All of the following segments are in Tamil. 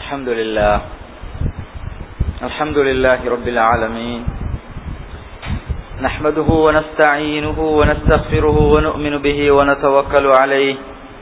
الحمد لله الحمد لله رب العالمين نحمده ونستعينه ونستغفره ونؤمن به ونتوكل عليه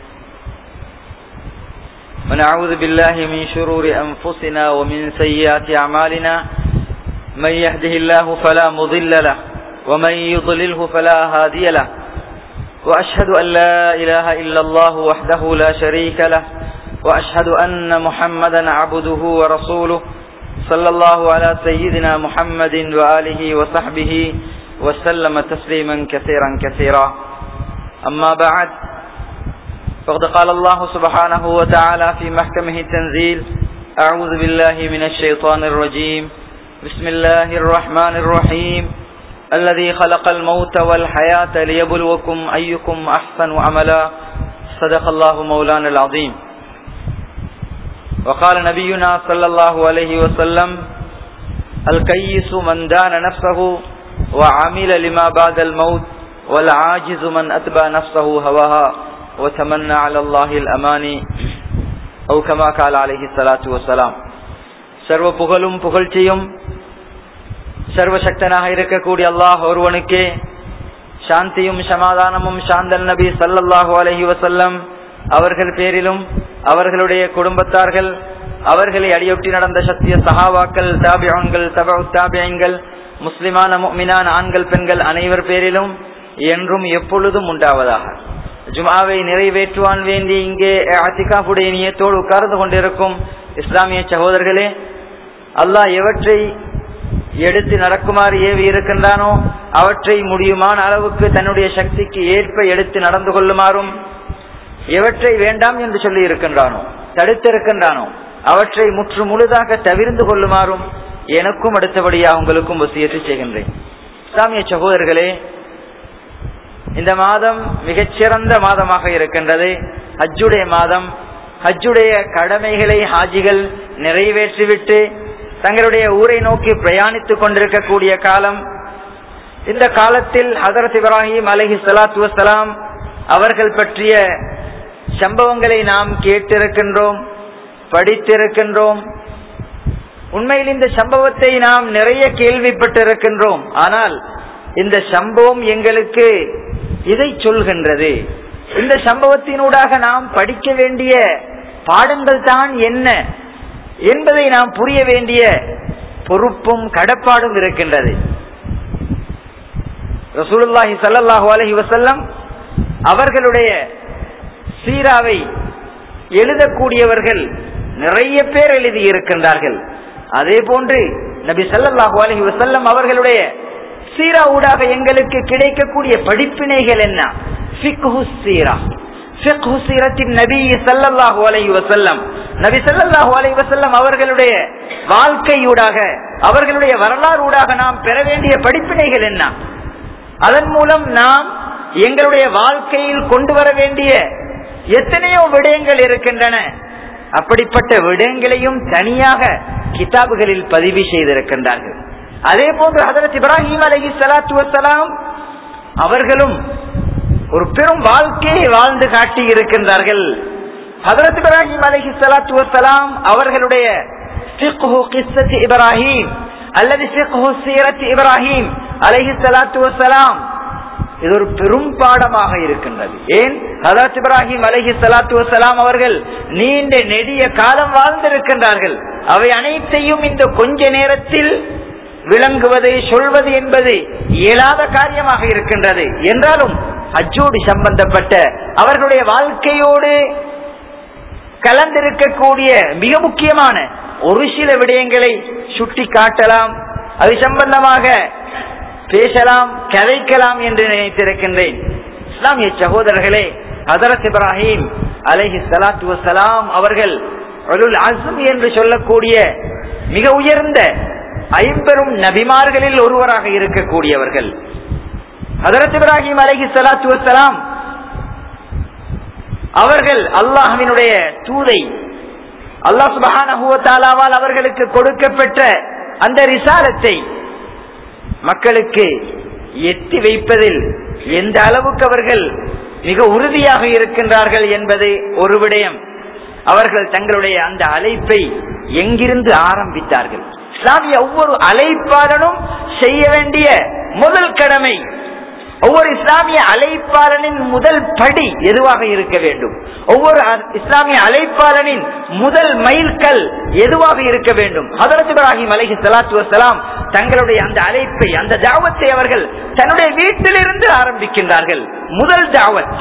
ونعوذ بالله من شرور أنفسنا ومن سيئات أعمالنا من يهده الله فلا مضل له ومن يضلله فلا هادي له وأشهد أن لا إله إلا الله وحده لا شريك له وأشهد أن محمدا عبده ورسوله صلى الله على سيدنا محمد وآله وصحبه وسلم تسليما كثيرا كثيرا أما بعد فقد قال الله سبحانه وتعالى في محكمه التنزيل أعوذ بالله من الشيطان الرجيم بسم الله الرحمن الرحيم الذي خلق الموت والحياة ليبلوكم أيكم أحسن عملا صدق الله مولانا العظيم وقال نبينا صلى الله عليه وسلم الكيس من دان نفسه وعمل لما بعد الموت والعاجز من أتبع نفسه هواها وتمنى على الله الأماني أو كما قال عليه الصلاة والسلام சர்வ புகழும் புகழ்ச்சியும் சர்வசக்தனாக இருக்கக்கூடிய அல்லாஹ் ஒருவனுக்கே சாந்தியும் சமாதானமும் சாந்தல் நபி சல்லல்லாஹு அலஹி வசல்லம் அவர்கள் பேரிலும் அவர்களுடைய குடும்பத்தார்கள் அவர்களை அடியொட்டி நடந்த சத்திய சஹாவாக்கள் தாபியன்கள் தபு தாபியங்கள் முஸ்லிமான முக்மினான் ஆண்கள் பெண்கள் அனைவர் பேரிலும் என்றும் எப்பொழுதும் உண்டாவதாக ஜுமாவை நிறைவேற்றுவான் வேண்டி இங்கே அத்திகாஃபுடைய நியத்தோடு உட்கார்ந்து கொண்டிருக்கும் இஸ்லாமிய சகோதரர்களே அல்லாஹ் எவற்றை எடுத்து நடக்குமாறு ஏவி இருக்கின்றானோ அவற்றை முடியுமான அளவுக்கு தன்னுடைய சக்திக்கு ஏற்ப எடுத்து நடந்து கொள்ளுமாறும் எவற்றை வேண்டாம் என்று சொல்லி இருக்கின்றானோ தடுத்திருக்கின்றானோ அவற்றை முற்று முழுதாக தவிர்ந்து கொள்ளுமாறும் எனக்கும் அடுத்தபடியாக உங்களுக்கும் வசியத்தை செய்கின்றேன் இஸ்லாமிய சகோதரர்களே இந்த மாதம் மிகச்சிறந்த மாதமாக இருக்கின்றது ஹஜ்ஜுடைய மாதம் ஹஜ்ஜுடைய கடமைகளை ஹாஜிகள் நிறைவேற்றிவிட்டு தங்களுடைய ஊரை நோக்கி பிரயாணித்துக் கொண்டிருக்கக்கூடிய காலம் இந்த காலத்தில் ஹசரத் இப்ராஹிம் அலஹி சலாத்து வசலாம் அவர்கள் பற்றிய சம்பவங்களை நாம் கேட்டிருக்கின்றோம் படித்திருக்கின்றோம் உண்மையில் இந்த சம்பவத்தை நாம் நிறைய கேள்விப்பட்டிருக்கின்றோம் ஆனால் இந்த சம்பவம் எங்களுக்கு இதை சொல்கின்றது இந்த சம்பவத்தினூடாக நாம் படிக்க வேண்டிய பாடங்கள் தான் என்ன என்பதை நாம் புரிய வேண்டிய பொறுப்பும் கடப்பாடும் இருக்கின்றது ரசூலுல்லாஹி சல்லாஹூ அலஹி வசல்லம் அவர்களுடைய சீராவை எழுதக்கூடியவர்கள் நிறைய பேர் எழுதி இருக்கின்றார்கள் அதே போன்று நபி சல்லாஹூ அலஹி வசல்லம் அவர்களுடைய சீரா ஊடாக எங்களுக்கு கிடைக்கக்கூடிய படிப்பினைகள் என்ன சீரா நபி சல்லாஹூ அலஹி வசல்லம் நபி சல்லாஹூ அலஹி வசல்லம் அவர்களுடைய வாழ்க்கையூடாக அவர்களுடைய வரலாறூடாக நாம் பெற வேண்டிய படிப்பினைகள் என்ன அதன் மூலம் நாம் எங்களுடைய வாழ்க்கையில் கொண்டு வர வேண்டிய எத்தனையோ விடயங்கள் இருக்கின்றன அப்படிப்பட்ட விடயங்களையும் தனியாக கிதாபுகளில் பதிவு செய்திருக்கின்றார்கள் அதே போன்று ஹதரத் இப்ராஹிம் அலஹி சலாத்து வசலாம் அவர்களும் ஒரு பெரும் வாழ்க்கையை வாழ்ந்து காட்டி இருக்கின்றார்கள் ஹதரத் இப்ராஹிம் அலஹி சலாத்து வசலாம் அவர்களுடைய இப்ராஹிம் அல்லது இப்ராஹிம் அலஹி சலாத்து வசலாம் இது ஒரு பெரும் பாடமாக இருக்கின்றது ஏன் ஹதரத் இப்ராஹிம் அலஹி சலாத்து வசலாம் அவர்கள் நீண்ட நெடிய காலம் வாழ்ந்திருக்கின்றார்கள் அவை அனைத்தையும் இந்த கொஞ்ச நேரத்தில் விளங்குவது சொல்வது என்பது இயலாத காரியமாக இருக்கின்றது என்றாலும் அஜோடு சம்பந்தப்பட்ட அவர்களுடைய வாழ்க்கையோடு கலந்திருக்கக்கூடிய மிக முக்கியமான ஒரு சில விடயங்களை சுட்டி காட்டலாம் அது சம்பந்தமாக பேசலாம் கதைக்கலாம் என்று நினைத்திருக்கின்றேன் இஸ்லாமிய சகோதரர்களே ஹதரத் இப்ராஹிம் அலஹி சலாத்து வசலாம் அவர்கள் அசும் என்று சொல்லக்கூடிய மிக உயர்ந்த ஐம்பெரும் நபிமார்களில் ஒருவராக இருக்கக்கூடியவர்கள் ஹதரத் இப்ராஹிம் அலஹி சலாத்து வசலாம் அவர்கள் அல்லாஹினுடைய தூதை அல்லாஹ் சுபஹானஹுவத்தாலாவால் அவர்களுக்கு கொடுக்கப்பட்ட அந்த ரிசாலத்தை மக்களுக்கு எத்தி வைப்பதில் எந்த அளவுக்கு அவர்கள் மிக உறுதியாக இருக்கின்றார்கள் என்பது ஒரு விடயம் அவர்கள் தங்களுடைய அந்த அழைப்பை எங்கிருந்து ஆரம்பித்தார்கள் இஸ்லாமிய ஒவ்வொரு அழைப்பாளனும் செய்ய வேண்டிய முதல் கடமை ஒவ்வொரு இஸ்லாமிய அழைப்பாளனின் முதல் படி எதுவாக இருக்க வேண்டும் ஒவ்வொரு அ- இஸ்லாமிய அழைப்பாளனின் முதல் மைல்கல் எதுவாக இருக்க வேண்டும் ஹதரத் இப்ராஹிம் அலைஹி ஸலாத்து வஸலாம் தங்களுடைய அந்த அழைப்பை அந்த தாவத்தை அவர்கள் தன்னுடைய வீட்டிலிருந்து ஆரம்பிக்கின்றார்கள் முதல் தாவத்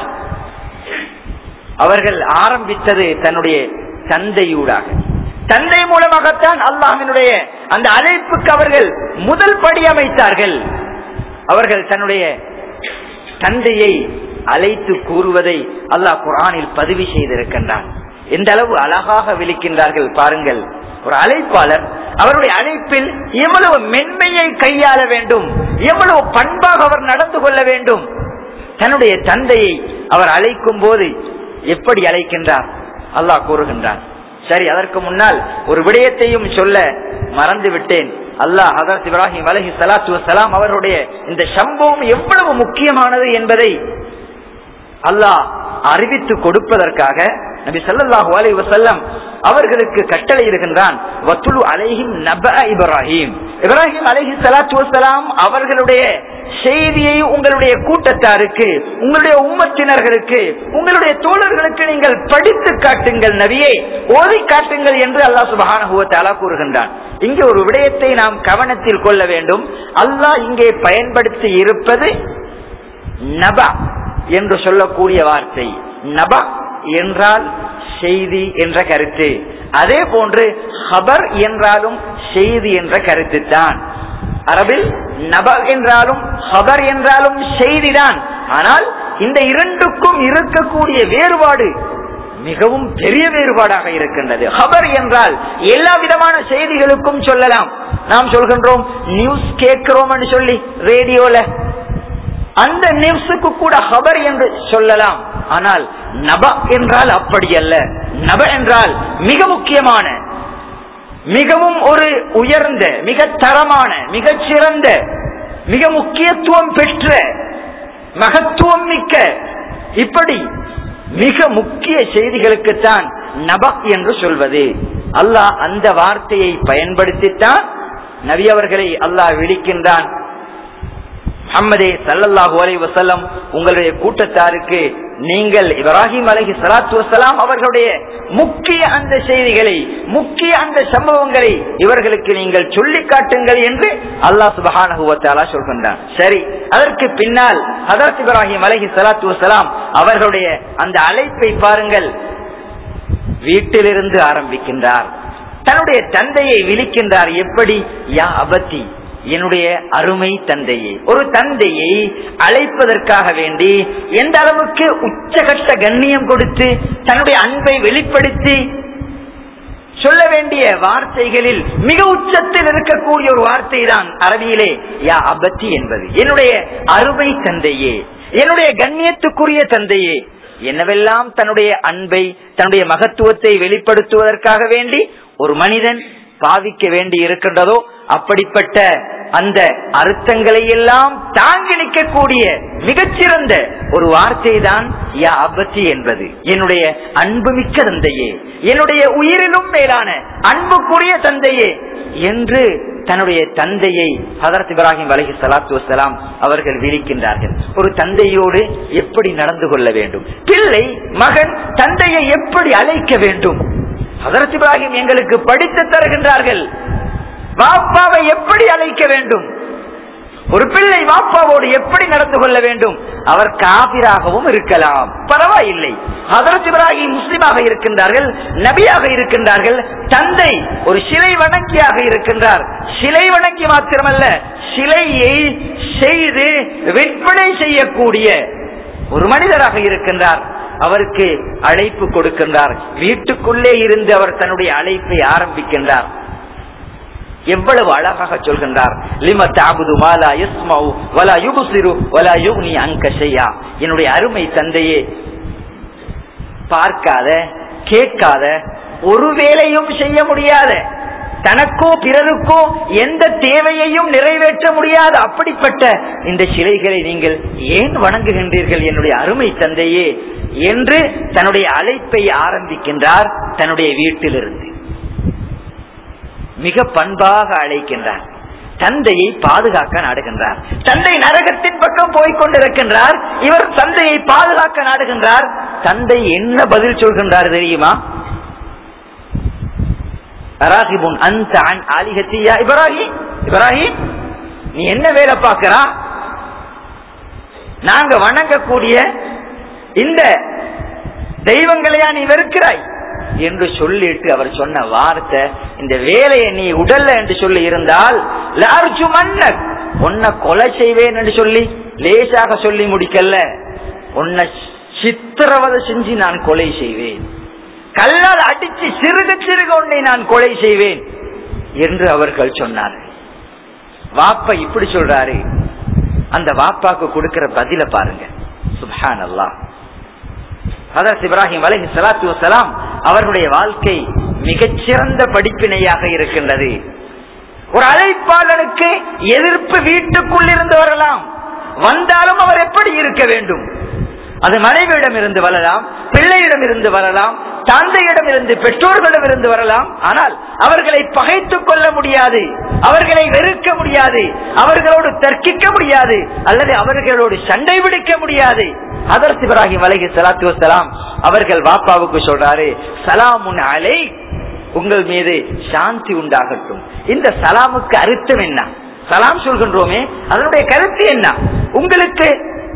அவர்கள் ஆரம்பித்தது தன்னுடைய தந்தையூடாக தந்தை மூலமாகத்தான் அல்லாஹ்வினுடைய அந்த அழைப்புக்கு அவர்கள் முதல் படி அமைத்தார்கள் அவர்கள் தன்னுடைய தந்தையை அழைத்து கூறுவதை அல்லாஹ் குர்ஆனில் பதிவு செய்திருக்கின்றான் எந்த அளவு அழகாக விழிக்கின்றார்கள் பாருங்கள் ஒரு அழைப்பாளர் அவருடைய அழைப்பில் எவ்வளவு மென்மையை கையாள வேண்டும் எவ்வளவு பண்பாக அவர் நடந்து கொள்ள வேண்டும் தன்னுடைய தந்தையை அவர் அழைக்கும் போது எப்படி அழைக்கின்றார் அல்லாஹ் கூறுகின்றான் சரி அதற்கு முன்னால் ஒரு விடயத்தையும் சொல்ல மறந்து விட்டேன் அல்லாஹ் ஹதரத் இப்ராஹிம் அலஹி சலாத்து வசலாம் அவருடைய இந்த சம்பவம் எவ்வளவு முக்கியமானது என்பதை அல்லாஹ் அறிவித்து கொடுப்பதற்காக நபி ஸல்லல்லாஹு அலைஹி வஸல்லம் அவர்களுக்கு கட்டளை இருக்கின்றான் வத்துலு அலைஹிம் நப இப்ராஹிம் இப்ராஹிம் அலைஹி ஸலாத்து வஸலாம் அவர்களுடைய செய்தியை உங்களுடைய கூட்டத்தாருக்கு உங்களுடைய உம்மத்தினர்களுக்கு உங்களுடைய தோழர்களுக்கு நீங்கள் படித்து காட்டுங்கள் நபியே ஓதி காட்டுங்கள் என்று அல்லாஹ் சுப்ஹானஹு வ தஆலா கூறுகின்றான் இங்கே ஒரு விடயத்தை நாம் கவனத்தில் கொள்ள வேண்டும் அல்லாஹ் இங்கே பயன்படுத்தி இருப்பது நபா என்று சொல்லக்கூடிய வார்த்தை நபா என்றால் செய்தி என்ற கருத்து அதே போன்று ஹபர் என்றாலும் செய்தி என்ற கருத்து தான் அரபில் நப என்றாலும் ஹபர் என்றாலும் செய்திதான் ஆனால் இந்த இரண்டுக்கும் இருக்கக்கூடிய வேறுபாடு மிகவும் பெரிய வேறுபாடாக இருக்கின்றது ஹபர் என்றால் எல்லா விதமான செய்திகளுக்கும் சொல்லலாம் நாம் சொல்கின்றோம் நியூஸ் கேட்கிறோம் சொல்லி ரேடியோல அந்த நியூஸுக்கு கூட ஹபர் என்று சொல்லலாம் ஆனால் நப என்றால் அப்படி அல்ல நப என்றால் மிக முக்கியமான மிகவும் ஒரு உயர்ந்த மிக தரமான மிகச் சிறந்த மிக முக்கியத்துவம் பெற்ற மகத்துவம் மிக்க இப்படி மிக முக்கிய செய்திகளுக்குத்தான் நபக் என்று சொல்வது அல்லாஹ் அந்த வார்த்தையை பயன்படுத்தித்தான் நபி அவர்களை அல்லாஹ் விழிக்கின்றான் முஹம்மதே சல்லல்லாஹு அலைஹி வஸல்லம் உங்களுடைய கூட்டத்தாருக்கு நீங்கள் இப்ராஹிம் அலைஹி ஸலாத்து வஸலாம் அவர்களுடைய முக்கிய அந்த செய்திகளை முக்கிய அந்த சம்பவங்களை இவர்களுக்கு நீங்கள் சொல்லி காட்டுங்கள் என்று அல்லாஹ் சுப்ஹானஹு வ தஆலா சொல்கின்றான் சரி அதற்கு பின்னால் ஹதரத் இப்ராஹிம் அலைஹி ஸலாத்து வஸலாம் அவர்களுடைய அந்த அழைப்பை பாருங்கள் வீட்டிலிருந்து ஆரம்பிக்கின்றார் தன்னுடைய தந்தையை விழிக்கின்றார் எப்படி யா அபத்தி என்னுடைய அருமை தந்தையே ஒரு தந்தையை அழைப்பதற்காக வேண்டி எந்த அளவுக்கு உச்சகட்ட கண்ணியம் கொடுத்து தன்னுடைய அன்பை வெளிப்படுத்தி சொல்ல வேண்டிய வார்த்தைகளில் மிக உச்சத்தில் இருக்கக்கூடிய ஒரு வார்த்தை தான் அரபியிலே யா அபத்தி என்பது என்னுடைய அருமை தந்தையே என்னுடைய கண்ணியத்துக்குரிய தந்தையே என்னவெல்லாம் தன்னுடைய அன்பை தன்னுடைய மகத்துவத்தை வெளிப்படுத்துவதற்காக வேண்டி ஒரு மனிதன் பாவிக்க வேண்டி இருக்கின்றதோ அப்படிப்பட்ட அந்த அர்த்தங்களை எல்லாம் தாங்கி நிற்கக்கூடிய மிகச்சிறந்த ஒரு வார்த்தை தான் யா அபத்தி என்பது என்னுடைய அன்புமிக்க தந்தையே என்னுடைய உயிரிலும் மேலான அன்புக்குரிய தந்தையே என்று தன்னுடைய தந்தையை ஹதரத் இப்ராஹிம் அலஹி சலாத்து வசலாம் அவர்கள் விழிக்கின்றார்கள் ஒரு தந்தையோடு எப்படி நடந்து கொள்ள வேண்டும் பிள்ளை மகன் தந்தையை எப்படி அழைக்க வேண்டும் ஹதரத் இப்ராஹிம் எங்களுக்கு படித்து தருகின்றார்கள் வாப்பாவை எப்படி அழைக்க வேண்டும் ஒரு பிள்ளை வாப்பாவோடு எப்படி நடந்து கொள்ள வேண்டும் அவர் காபிராகவும் இருக்கலாம் பரவாயில்லை ஹதரத் இப்ராஹிம் முஸ்லிமாக இருக்கின்றார்கள் நபியாக இருக்கின்றார்கள் தந்தை ஒரு சிலை வணங்கியாக இருக்கின்றார் சிலை வணங்கி மாத்திரமல்ல சிலையை செய்து விற்பனை செய்யக்கூடிய ஒரு மனிதராக இருக்கின்றார் அவருக்கு அழைப்பு கொடுக்கின்றார் வீட்டுக்குள்ளே இருந்து அவர் தன்னுடைய அழைப்பை ஆரம்பிக்கின்றார் எவ்வளவு அழகாக சொல்கின்றார் லிம தாபுது மாலா யஸ்மவு வலா யுபுசிரு வலா யுக்னி அங்க செய்யா என்னுடைய அருமை தந்தையே பார்க்காத கேட்காத ஒரு வேலையும் செய்ய முடியாத தனக்கோ பிறருக்கோ எந்த தேவையையும் நிறைவேற்ற முடியாத அப்படிப்பட்ட இந்த சிலைகளை நீங்கள் ஏன் வணங்குகின்றீர்கள் என்னுடைய அருமை தந்தையே என்று தன்னுடைய அழைப்பை ஆரம்பிக்கின்றார் தன்னுடைய வீட்டிலிருந்து மிக பண்பாக அழைக்கின்றார் தந்தையை பாதுகாக்க நாடுகின்றார் தந்தை நரகத்தின் பக்கம் போய்கொண்டிருக்கின்றார் இவர் தந்தையை பாதுகாக்க நாடுகின்றார் தந்தை என்ன பதில் சொல்கின்றார் தெரியுமா ராகிபுன் அந்த ஆலிகத்தியா இப்ராஹிம் இப்ராஹிம் நீ என்ன வேலை பார்க்கிறா நாங்க வணங்கக்கூடிய இந்த தெய்வங்களையா நீ வெறுக்கிறாய் என்று சொல்லிட்டு அவர் சொன்ன வார்த்தை இந்த வேலையை நீ உடல்ல என்று சொல்லி இருந்தால் லார்ஜு மன்னர் உன்னை கொலை செய்வேன் என்று சொல்லி லேசாக சொல்லி முடிக்கல உன்னை சித்திரவதை செஞ்சு நான் கொலை செய்வேன் கல்லால் அடிச்சு சிறுக சிறுக உன்னை நான் கொலை செய்வேன் என்று அவர்கள் சொன்னார்கள் வாப்பா இப்படி சொல்றாரு அந்த வாப்பாக்கு கொடுக்கிற பதில பாருங்க சுப்ஹான் அல்லா ஹதரத் இப்ராஹிம் அலஹி சலாத்து வசலாம் அவர்களுடைய வாழ்க்கை மிகச்சிறந்த படிப்பினையாக இருக்கின்றது ஒரு அழைப்பாளனுக்கு எதிர்ப்பு வீட்டுக்குள் இருந்து வரலாம் வந்தாலும் அவர் எப்படி இருக்க வேண்டும் அது மனைவியிடம் இருந்து வரலாம் பிள்ளையிடம் இருந்து வரலாம் தந்தையிடம் இருந்து பெற்றோர்களிடம் இருந்து வரலாம் ஆனால் அவர்களை பகைத்துக் கொள்ள முடியாது அவர்களை வெறுக்க முடியாது அவர்களோடு தர்க்கிக்க முடியாது அல்லது அவர்களோடு சண்டை பிடிக்க முடியாது அதர்த் இப்ராஹிம் அலஹி சலாத்து வசலாம் அவர்கள் வாப்பாவுக்கு சொல்றாரு சலாமுன் அலை உங்கள் மீது சாந்தி உண்டாகட்டும் இந்த சலாமுக்கு அர்த்தம் என்ன சலாம் சொல்கின்றோமே அதனுடைய கருத்து என்ன உங்களுக்கு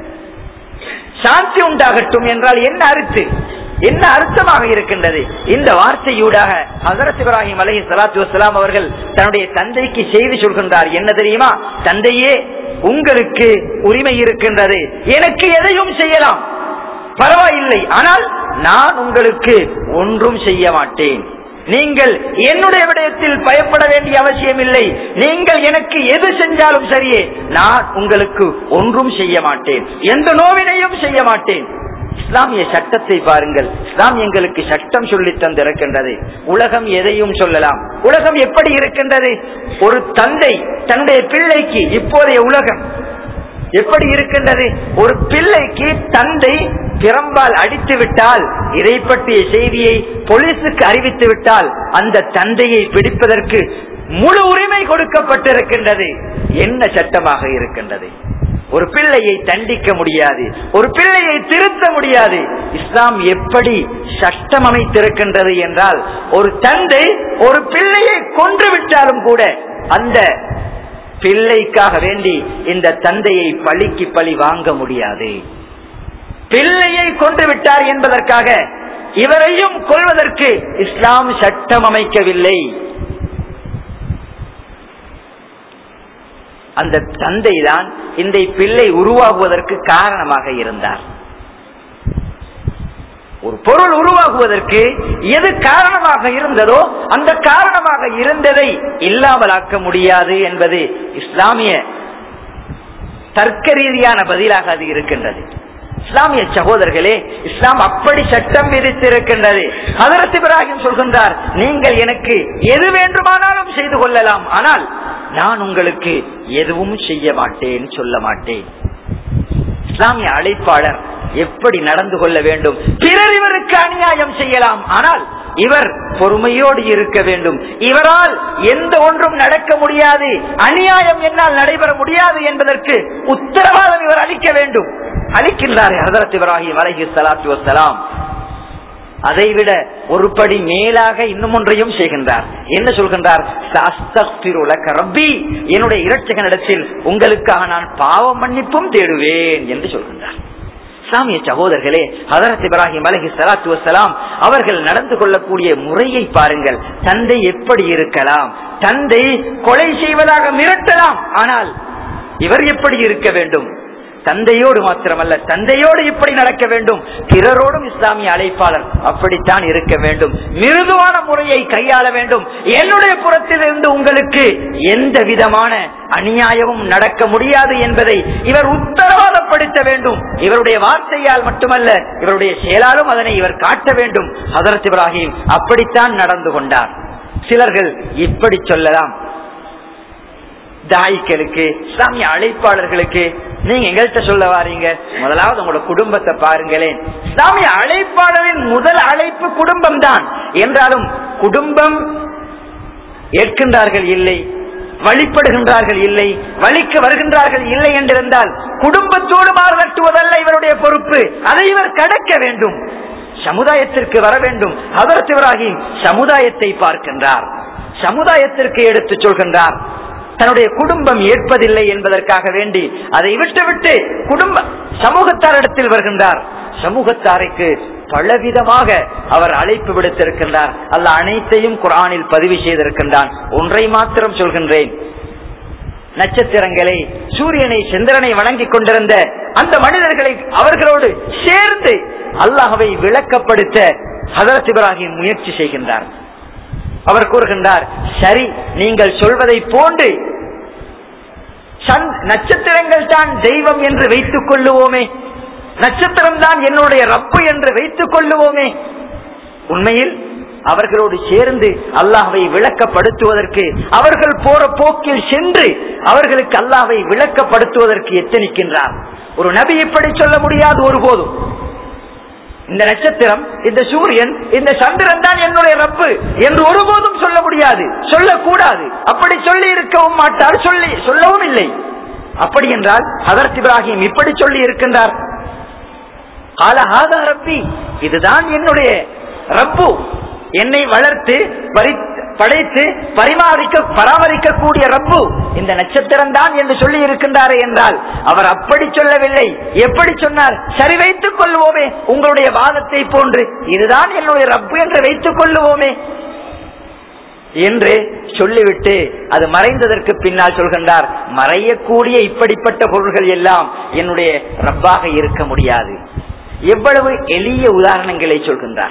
சாந்தி உண்டாகட்டும் என்றால் என்ன அர்த்து என்ன அர்த்தமாக இருக்கின்றது இந்த வார்த்தையூடாக ஹசரத் இப்ராஹிம் அலஹி சலாத்து வசலாம் அவர்கள் தன்னுடைய தந்தைக்கு செய்தி சொல்கின்றார் என்ன தெரியுமா தந்தையே உங்களுக்கு உரிமை இருக்கின்றது எனக்கு எதையும் செய்யலாம் பரவாயில்லை ஆனால் நான் உங்களுக்கு ஒன்றும் செய்ய மாட்டேன் நீங்கள் என்னுடைய விடயத்தில் பயப்பட வேண்டிய அவசியம் இல்லை நீங்கள் எனக்கு எது செஞ்சாலும் சரியே நான் உங்களுக்கு ஒன்றும் செய்ய மாட்டேன் எந்த நோவினையும் செய்ய மாட்டேன் இஸ்லாமிய சட்டத்தை பாருங்கள் இஸ்லாம் எங்களுக்கு சட்டம் சொல்லி தந்திருக்கின்றது உலகம் எதையும் சொல்லலாம் உலகம் எப்படி இருக்கின்றது ஒரு தந்தை தன்னுடைய பிள்ளைக்கு இப்போதைய உலகம் எப்படி இருக்கின்றது ஒரு பிள்ளைக்கு தந்தை பிரம்பால் அடித்து விட்டால் இதை பற்றிய செய்தியை போலீசுக்கு அறிவித்து விட்டால் அந்த தந்தையை பிடிப்பதற்கு முழு உரிமை கொடுக்கப்பட்டிருக்கின்றது என்ன சட்டமாக இருக்கின்றது ஒரு பிள்ளையை தண்டிக்க முடியாது ஒரு பிள்ளையை திருத்த முடியாது இஸ்லாம் எப்படி சட்டம் அமைத்திருக்கின்றது என்றால் ஒரு தந்தை ஒரு பிள்ளையை கொன்று விட்டாலும் கூட அந்த பிள்ளைக்காக வேண்டி இந்த தந்தையை பழிக்கு பழி வாங்க முடியாது பிள்ளையை கொன்று விட்டார் என்பதற்காக இவரையும் கொள்வதற்கு இஸ்லாம் சட்டம் அமைக்கவில்லை அந்த தந்தை தான் இந்த பிள்ளை உருவாகுவதற்கு காரணமாக இருந்தார் ஒரு பொருள் உருவாகுவதற்கு எது காரணமாக இருந்ததோ அந்த காரணமாக இருந்ததை இல்லாமலாக்க முடியாது என்பது இஸ்லாமிய தர்க்க ரீதியான பதிலாக அது இருக்கின்றது இஸ்லாமிய சகோதரர்களே இஸ்லாம் அப்படி சட்டம் விதித்திருக்கின்றது ஹதரத் இப்ராஹிம் சொல்கின்றார் நீங்கள் எனக்கு எது வேண்டுமானாலும் செய்து கொள்ளலாம் ஆனால் நான் உங்களுக்கு எதுவும் செய்ய மாட்டேன் சொல்ல மாட்டேன் இஸ்லாமிய அழைப்பாளர் எப்படி நடந்து கொள்ள வேண்டும் பிறர் இவருக்கு அநியாயம் செய்யலாம் ஆனால் இவர் பொறுமையோடு இருக்க வேண்டும் இவரால் எந்த ஒன்றும் நடக்க முடியாது அநியாயம் என்னால் நடைபெற முடியாது என்பதற்கு உத்தரவாதம் இவர் அளிக்க வேண்டும் அளிக்கின்றார் ஹசரத் இப்ராஹிம் அலஹி சலாத்து வசலாம் அதைவிட ஒரு படி மேலாக இன்னும் ஒன்றையும் செய்கின்றார் என்ன சொல்கின்றார் ரப்பி என்னுடைய இரட்சகனிடத்தில் உங்களுக்காக நான் பாவ மன்னிப்பும் தேடுவேன் என்று சொல்கின்றார் இஸ்லாமிய சகோதரர்களே ஹதரத் இப்ராஹிம் அலஹி சலாத்து வசலாம் அவர்கள் நடந்து கொள்ளக்கூடிய முறையை பாருங்கள் தந்தை எப்படி இருக்கலாம் தந்தை கொலை செய்வதாக மிரட்டலாம் ஆனால் இவர் எப்படி இருக்க வேண்டும் தந்தையோடு மாத்திரமல்ல தந்தையோடு இப்படி நடக்க வேண்டும் பிறரோடும் இஸ்லாமிய அழைப்பாளர் அப்படித்தான் இருக்க வேண்டும் மிருதுவான முறையை கையாள வேண்டும் என்னுடைய புறத்தில் இருந்து உங்களுக்கு எந்த விதமான அநியாயமும் நடக்க முடியாது என்பதை இவர் உத்தரவாதப்படுத்த வேண்டும் இவருடைய வார்த்தையால் மட்டுமல்ல இவருடைய செயலாலும் அதனை இவர் காட்ட வேண்டும் ஹதரத் இப்ராஹிம் அப்படித்தான் நடந்து கொண்டார் சிலர்கள் இப்படி சொல்லலாம் தாய்களுக்கு இஸ்லாமிய அழைப்பாளர்களுக்கு நீங்க எங்கள்கிட்ட சொல்ல வாரீங்க முதலாவது உங்களோட குடும்பத்தை பாருங்களேன் இஸ்லாமிய அழைப்பாளரின் முதல் அழைப்பு குடும்பம் தான் என்றாலும் குடும்பம் ஏற்கின்றார்கள் இல்லை வழிபடுகின்றார்கள் இல்லை வழிக்கு வருகின்றார்கள் இல்லை என்றிருந்தால் குடும்பத்தோடு மாறுதட்டுவதல்ல இவருடைய பொறுப்பு அதை இவர் கடக்க வேண்டும் சமுதாயத்திற்கு வர வேண்டும் அதற்கு இப்ராஹிம் சமுதாயத்தை பார்க்கின்றார் சமுதாயத்திற்கு எடுத்து சொல்கின்றார் தன்னுடைய குடும்பம் ஏற்பதில்லை என்பதற்காக வேண்டி அதை விட்டுவிட்டு குடும்ப சமூகத்தாரிடத்தில் வருகின்றார் சமூகத்தாருக்கு பலவிதமாக அவர் அழைப்பு விடுத்திருக்கின்றார் அல்ல அனைத்தையும் குரானில் பதிவு செய்திருக்கின்றான் ஒன்றை மாத்திரம் சொல்கின்றேன் நட்சத்திரங்களை சூரியனை சந்திரனை வணங்கிக் கொண்டிருந்த அந்த மனிதர்களை அவர்களோடு சேர்ந்து அல்லாஹவை விளக்கப்படுத்த ஹதரத் இப்ராஹிம் முயற்சி செய்கின்றார் அவர் கூறுகின்றார் சரி நீங்கள் சொல்வதை போன்று நட்சத்திரங்கள் தான் தெய்வம் என்று வைத்துக் கொள்ளுவோமே நட்சத்திரம் தான் என்னுடைய ரப்பு என்று வைத்துக் கொள்ளுவோமே உண்மையில் அவர்களோடு சேர்ந்து அல்லாஹை விளக்கப்படுத்துவதற்கு அவர்கள் போற போக்கில் சென்று அவர்களுக்கு அல்லாஹை விளக்கப்படுத்துவதற்கு எத்தனிக்கின்றார் ஒரு நபி இப்படி சொல்ல முடியாது ஒருபோதும் இந்த நட்சத்திரம் இந்த சூரியன் இந்த சந்திரன் தான் என்னுடைய ரப்பு என்று ஒருபோதும் சொல்ல முடியாது சொல்லக்கூடாது அப்படி சொல்லி இருக்கவும் மாட்டார் சொல்லி சொல்லவும் இல்லை அப்படி என்றால் ஹதரத் இப்ராஹிம் இப்படி சொல்லி இருக்கின்றார் காலஹாதா ரப்பி இதுதான் என்னுடைய ரப்பு என்னை வளர்த்து படைத்து பரிமாறிக்க பராமரிக்கக்கூடிய ரப்பு இந்த நட்சத்திரம் தான் என்று சொல்லி இருக்கின்றாரே என்றால் அவர் அப்படி சொல்லவில்லை எப்படி சொன்னார் சரி வைத்துக் கொள்வோமே உங்களுடைய வாதத்தை போன்று இதுதான் என்னுடைய ரப்பு என்று வைத்துக் கொள்ளுவோமே என்று சொல்லிவிட்டு அது மறைந்ததற்கு பின்னால் சொல்கின்றார் மறையக்கூடிய இப்படிப்பட்ட பொருள்கள் எல்லாம் என்னுடைய ரப்பாக இருக்க முடியாது எவ்வளவு எளிய உதாரணங்களை சொல்கின்றார்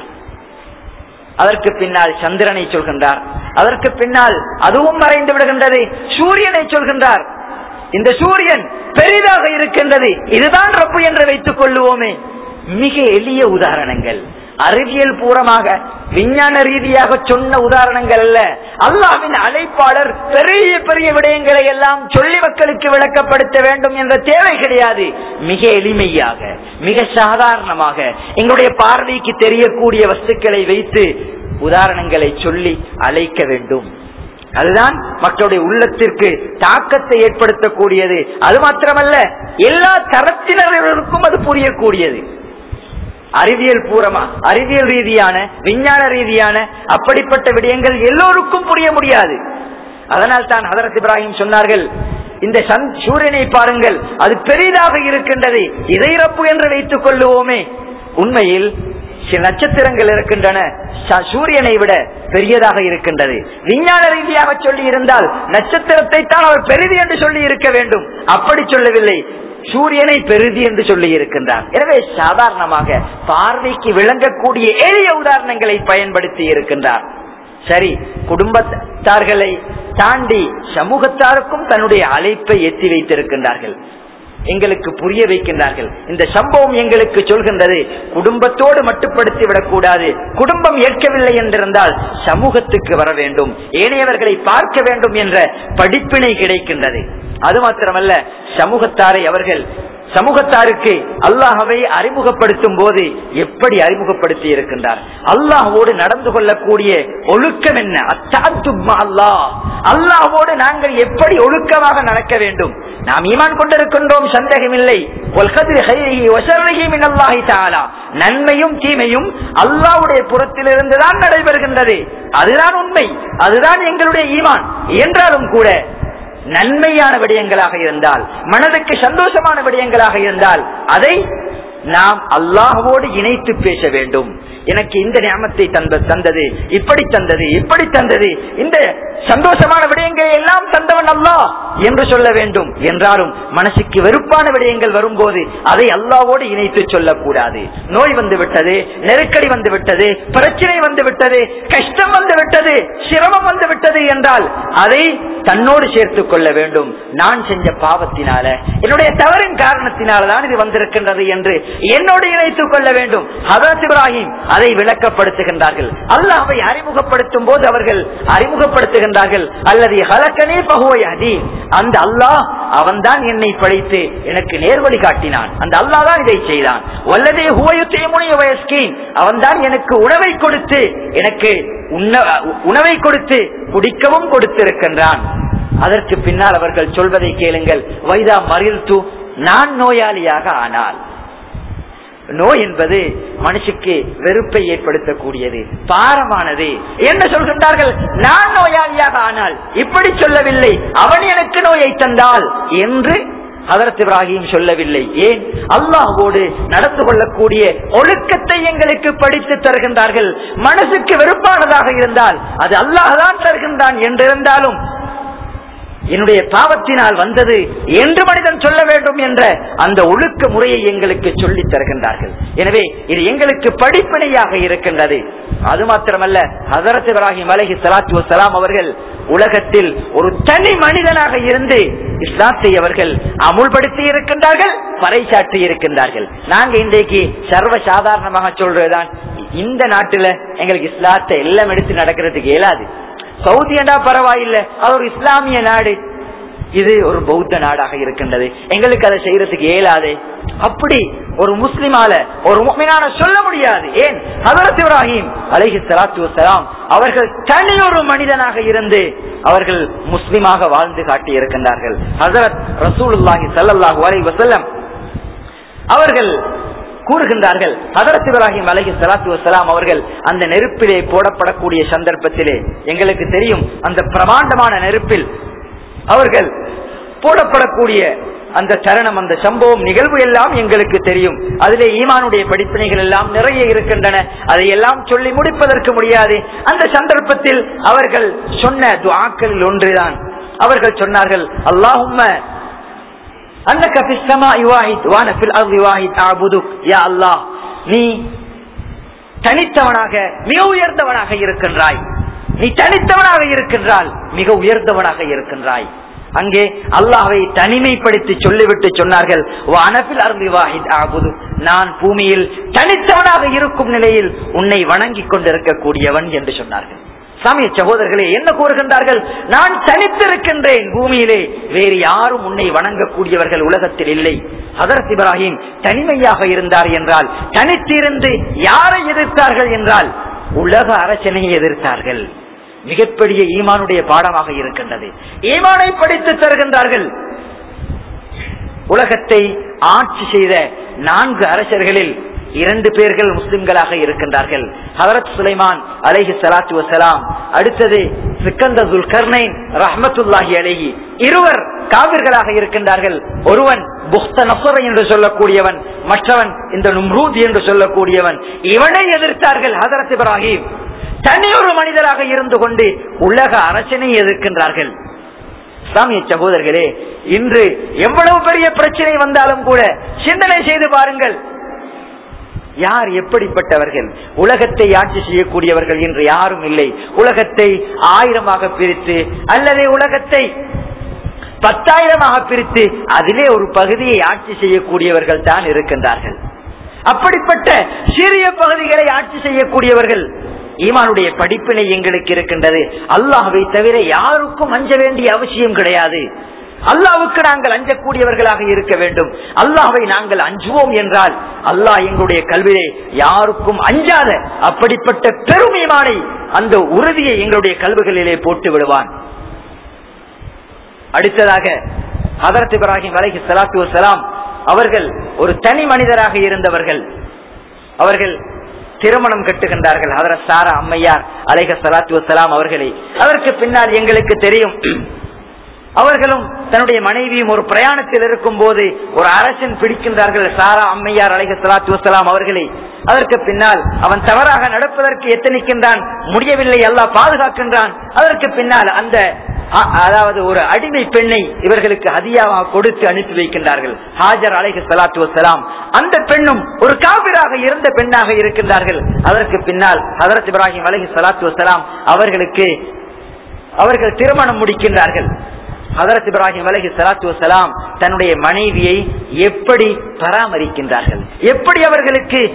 அதற்கு பின்னால் சந்திரனை சொல்கின்றார் அதற்கு பின்னால் அதுவும் மறைந்து விடுகின்றது சூரியனை சொல்கின்றார் இந்த சூரியன் பெரிதாக இருக்கின்றது இதுதான் ரப்பு என்று வைத்துக் கொள்ளுவோமே மிக எளிய உதாரணங்கள் அறிவியல் பூர்வமாக விஞ்ஞான ரீதியாக சொன்ன உதாரணங்கள் அல்ல அல்லாவின் அழைப்பாளர் பெரிய பெரிய விடயங்களை எல்லாம் சொல்லி மக்களுக்கு விளக்கப்படுத்த வேண்டும் என்ற தேவை கிடையாது மிக எளிமையாக மிக சாதாரணமாக எங்களுடைய பார்வைக்கு தெரியக்கூடிய வஸ்துக்களை வைத்து உதாரணங்களை சொல்லி அழைக்க வேண்டும் அதுதான் மக்களுடைய உள்ளத்திற்கு தாக்கத்தை ஏற்படுத்தக்கூடியது அது மாத்திரமல்ல எல்லா தரத்தினர்களுக்கும் அது புரியக்கூடியது அறிவியல் பூரமா அறிவியல் ரீதியான விஞ்ஞான ரீதியான அப்படிப்பட்ட விடயங்கள் எல்லோருக்கும் புரிய முடியாது அதனால் தான் ஹதரத் இப்ராஹிம் சொன்னார்கள் இந்த சூரியனை பாருங்கள் அது பெரிதாக இருக்கின்றது இதை ரப்பு என்று வைத்துக் கொள்ளுவோமே உண்மையில் சில நட்சத்திரங்கள் இருக்கின்றன சூரியனை விட பெரியதாக இருக்கின்றது விஞ்ஞான ரீதியாக சொல்லி இருந்தால் நட்சத்திரத்தை தான் அவர் பெரிது என்று சொல்லி இருக்க வேண்டும் அப்படி சொல்லவில்லை சூரியனை பெருதி என்று சொல்லி இருக்கின்றார் எனவே சாதாரணமாக பார்வைக்கு விளங்கக்கூடிய எளிய உதாரணங்களை பயன்படுத்தி இருக்கின்றார் சரி குடும்பத்தார்களை தாண்டி சமூகத்தாருக்கும் தன்னுடைய அழைப்பை எத்தி வைத்திருக்கின்றார்கள் எங்களுக்கு புரிய வைக்கின்றார்கள் இந்த சம்பவம் எங்களுக்கு சொல்கின்றது குடும்பத்தோடு மட்டுப்படுத்தி விடக்கூடாது குடும்பம் ஏற்கவில்லை என்றிருந்தால் சமூகத்துக்கு வர வேண்டும் ஏனையவர்களை பார்க்க வேண்டும் என்ற படிப்பினை கிடைக்கின்றது அது மாத்திரமல்ல சமூகத்தாரை அவர்கள் சமூகத்தாருக்கு அல்லாஹவை அறிமுகப்படுத்தும் போது எப்படி அறிமுகப்படுத்தி இருக்கின்றார் அல்லாஹோடு நடந்து கொள்ளக்கூடிய ஒழுக்கம் என்ன அத்தாத்துமா அல்லாஹ் அல்லாஹோடு நாங்கள் எப்படி ஒழுக்கமாக நடக்க வேண்டும் நாம் ஈமான் கொண்டிருக்கின்றோம் சந்தேகமில்லை நன்மையும் தீமையும் அல்லாவுடைய புறத்திலிருந்துதான் நடைபெறுகின்றது அதுதான் உண்மை அதுதான் எங்களுடைய ஈமான் என்றாலும் கூட நன்மையான விடயங்களாக இருந்தால் மனதுக்கு சந்தோஷமான விடயங்களாக இருந்தால் அதை நாம் அல்லாஹோடு இணைத்து பேச வேண்டும் எனக்கு இந்த நியமத்தை தந்த தந்தது இப்படி தந்தது இப்படி தந்தது இந்த சந்தோஷமான விடயங்களை எல்லாம் தந்தவன் அல்லாஹ் என்று சொல்ல வேண்டும் என்றாலும் மனசுக்கு வெறுப்பான விடயங்கள் வரும்போது அதை அல்லாவோடு இணைத்து சொல்லக்கூடாது நோய் வந்து விட்டது நெருக்கடி வந்து விட்டது பிரச்சனை வந்து விட்டது கஷ்டம் வந்து விட்டது சிரமம் வந்து விட்டது என்றால் அதை தன்னோடு சேர்த்துக் கொள்ள வேண்டும் நான் செஞ்ச பாவத்தினால என்னுடைய தவறின் காரணத்தினால்தான் இது வந்திருக்கின்றது என்று என்னோடு இணைத்துக் கொள்ள வேண்டும் ஹதரத் இப்ராஹிம் அதை விளக்கப்படுத்துகின்றார்கள் அல்லாஹை அறிமுகப்படுத்தும் போது அவர்கள் அறிமுகப்படுத்துகின்ற சொல்லுகின்றார்கள் அல்லது ஹலக்கனே பகுவையாதி அந்த அல்லாஹ் அவன்தான் என்னை படைத்து எனக்கு நேர்வழி காட்டினான் அந்த அல்லாஹ் தான் இதை செய்தான் வல்லதே ஹுவயுத்தேமுனிய வயஸ்கீன் அவன்தான் எனக்கு உணவை கொடுத்து எனக்கு உண்ண- உணவை கொடுத்து குடிக்கவும் கொடுத்திருக்கின்றான் அதற்கு பின்னால் அவர்கள் சொல்வதை கேளுங்கள் வைதா மறில் நான் நோயாளியாக ஆனால் நோய் என்பது மனுஷுக்கு வெறுப்பை ஏற்படுத்தக்கூடியது பாரமானது என்ன சொல்கின்றார்கள் நான் நோயாளியாக ஆனால் இப்படி சொல்லவில்லை அவன் எனக்கு நோயை தந்தால் என்று ஹதரத் இப்ராஹிம் சொல்லவில்லை ஏன் அல்லாஹ்வோடு நடந்து கொள்ளக்கூடிய ஒழுக்கத்தை எங்களுக்கு படித்து தருகின்றார்கள் மனசுக்கு வெறுப்பானதாக இருந்தால் அது அல்லாஹ் தான் தருகின்றான் என்றிருந்தாலும் என்னுடைய பாவத்தினால் வந்தது என்று மனிதன் சொல்ல வேண்டும் என்ற அந்த ஒழுக்க முறையை எங்களுக்கு சொல்லித் தருகின்றார்கள் எனவே இது எங்களுக்கு படிப்பினையாக இருக்கின்றது அது மாத்திரமல்ல ஹசரத் இப்ராஹிம் அலஹி சலாத்து வசலாம் அவர்கள் உலகத்தில் ஒரு தனி மனிதனாக இருந்து இஸ்லாத்தை அவர்கள் அமுல்படுத்தி இருக்கின்றார்கள் பறைசாற்றி இருக்கின்றார்கள் நாங்க இன்றைக்கு சர்வ சாதாரணமாக சொல்றதுதான் இந்த நாட்டுல எங்களுக்கு இஸ்லாத்தை எல்லாம் எடுத்து நடக்கிறதுக்கு இயலாது சவுதி என்றா பரவாயில்லை அது ஒரு இஸ்லாமிய நாடு இது ஒரு பௌத்த நாடாக இருக்கின்றது எங்களுக்கு அதை செய்யறதுக்கு இயலாது அப்படி ஒரு முஸ்லிமால ஒரு முக்மினான சொல்ல முடியாது ஏன் ஹதரத் இப்ராஹிம் அலைஹி ஸலாத்து வஸலாம் அவர்கள் தனி ஒரு மனிதனாக இருந்து அவர்கள் முஸ்லிமாக வாழ்ந்து காட்டி இருக்கின்றார்கள் ஹசரத் ரசூலுல்லாஹி ஸல்லல்லாஹு அலைஹி வஸல்லம் அவர்கள் கூறுகின்றார்கள் ஹதரத் இப்ராஹிம் அலஹி சலாத்து வசலாம் அவர்கள் அந்த நெருப்பிலே போடப்படக்கூடிய சந்தர்ப்பத்திலே எங்களுக்கு தெரியும் அந்த பிரமாண்டமான நெருப்பில் அவர்கள் போடப்படக்கூடிய அந்த தருணம் அந்த சம்பவம் நிகழ்வு எல்லாம் எங்களுக்கு தெரியும் அதிலே ஈமானுடைய படிப்பினைகள் எல்லாம் நிறைய இருக்கின்றன அதையெல்லாம் சொல்லி முடிப்பதற்கு முடியாது அந்த சந்தர்ப்பத்தில் அவர்கள் சொன்ன துஆக்களில் ஒன்றுதான் அவர்கள் சொன்னார்கள் அல்லாஹும்ம அன்னக ஃபிஸ் ஸமாஇ வாஹித் வான ஃபில் அர்தி வாஹித் அஅபுதுக் யா அல்லாஹ் நீ தனித்தவனாக மிக உயர்ந்தவனாக இருக்கின்றாய் நீ தனித்தவனாக இருக்கின்றால் மிக உயர்ந்தவனாக இருக்கின்றாய் அங்கே அல்லாஹ்வை தனிமைப்படுத்தி சொல்லிவிட்டு சொன்னார்கள் வானபில் அருந்தி வாஹித் ஆகுது நான் பூமியில் தனித்தவனாக இருக்கும் நிலையில் உன்னை வணங்கிக் கொண்டிருக்கக்கூடியவன் என்று சொன்னார்கள் சாமிய சகோதரர்களே என்ன கூறுகின்றார்கள் நான் தனித்திருக்கின்றேன் பூமியிலே வேறு யாரும் உன்னை வணங்கக்கூடியவர்கள் உலகத்தில் இல்லை ஹதரத் இப்ராஹிம் தனிமையாக இருந்தார் என்றால் தனித்திருந்து யாரை எதிர்த்தார்கள் என்றால் உலக அரசனை எதிர்த்தார்கள் மிகப்பெரிய ஈமானுடைய பாடமாக இருக்கின்றது ஈமானை படித்து தருகின்றார்கள் உலகத்தை ஆட்சி செய்த நான்கு அரசர்களில் இரண்டு பேர்கள் முஸ்லிம்களாக இருக்கின்றார்கள் ஹதரத் சுலைமான் அலைஹி சலாத்து வசலாம் அடுத்தது சிக்கந்தர் துல்கர்னைன் ரஹமத்துல்லாஹி அலைஹி இருவர் காவிர்களாக இருக்கின்றார்கள் ஒருவன் புக்த நசர் என்று சொல்லக்கூடியவன் மற்றவன் இந்த நும்ரூத் என்று சொல்லக்கூடியவன் இவனை எதிர்த்தார்கள் ஹதரத் இப்ராஹிம் தனியொரு மனிதராக இருந்து கொண்டு உலக அரசனை எதிர்க்கின்றார்கள் இஸ்லாமிய சகோதரர்களே இன்று எவ்வளவு பெரிய பிரச்சனை வந்தாலும் கூட சிந்தனை செய்து பாருங்கள் யார் எப்படிப்பட்டவர்கள் உலகத்தை ஆட்சி செய்யக்கூடியவர்கள் என்று யாரும் இல்லை உலகத்தை ஆயிரமாக பிரித்து அல்லது உலகத்தை பத்தாயிரமாக பிரித்து அதிலே ஒரு பகுதியை ஆட்சி செய்யக்கூடியவர்கள் தான் இருக்கின்றார்கள் அப்படிப்பட்ட சிறிய பகுதிகளை ஆட்சி செய்யக்கூடியவர்கள் ஈமானுடைய படிப்பினை எங்களுக்கு இருக்கின்றது அல்லாஹ்வை தவிர யாருக்கும் அஞ்ச வேண்டிய அவசியம் கிடையாது அல்லாவுக்கு நாங்கள் அஞ்சக்கூடியவர்களாக இருக்க வேண்டும் அல்லாஹ்வை நாங்கள் அஞ்சுவோம் என்றால் அல்லாஹ் எங்களுடைய கல்வியை யாருக்கும் அஞ்சாத அப்படிப்பட்ட பெருமைமானை அந்த உறுதியை எங்களுடைய கல்விகளிலே போட்டு விடுவான் அடுத்ததாக ஹதரத் இப்ராஹிம் அலைஹி ஸலாத்து வஸலாம் அவர்கள் ஒரு தனி மனிதராக இருந்தவர்கள் அவர்கள் திருமணம் கட்டுகின்றார்கள் ஹதரத் சாரா அம்மையார் அலைஹ ஸலாத்து வஸலாம் அவர்களை அதற்கு பின்னால் எங்களுக்கு தெரியும் அவர்களும் தன்னுடைய மனைவியும் ஒரு பிரயாணத்தில் இருக்கும் போது ஒரு அரசன் பிடிக்கின்றார்கள் சாரா அம்மையார் அலைஹ ஸலாத்து வஸலாம் அவர்களை அதற்கு பின்னால் அவன் தவறாக நடப்பதற்கு எத்தனிக்கின்றான் முடியவில்லை அல்லாஹ் பாதுகாக்கின்றான் அதற்கு பின்னால் அந்த அ- அதாவது ஒரு அடிமை பெண்ணை இவர்களுக்கு ஹதியாவாக கொடுத்து அனுப்பி வைக்கின்றார்கள் ஹாஜர் அலைஹி ஸலாத்து வஸலாம் அந்த பெண்ணும் ஒரு காபிராக இருந்த பெண்ணாக இருக்கின்றார்கள் அதற்கு பின்னால் ஹதரத் இப்ராஹிம் அலைஹி ஸலாத்து வஸலாம் அவர்களுக்கு அவர்கள் திருமணம் முடிக்கின்றார்கள் ஹதரத் இப்ராஹிம் அலைஹி ஸலாத்து வஸலாம் தன்னுடைய மனைவியை எப்படி பராமரிக்கின்றார்கள் எப்படி அவர்களுக்கு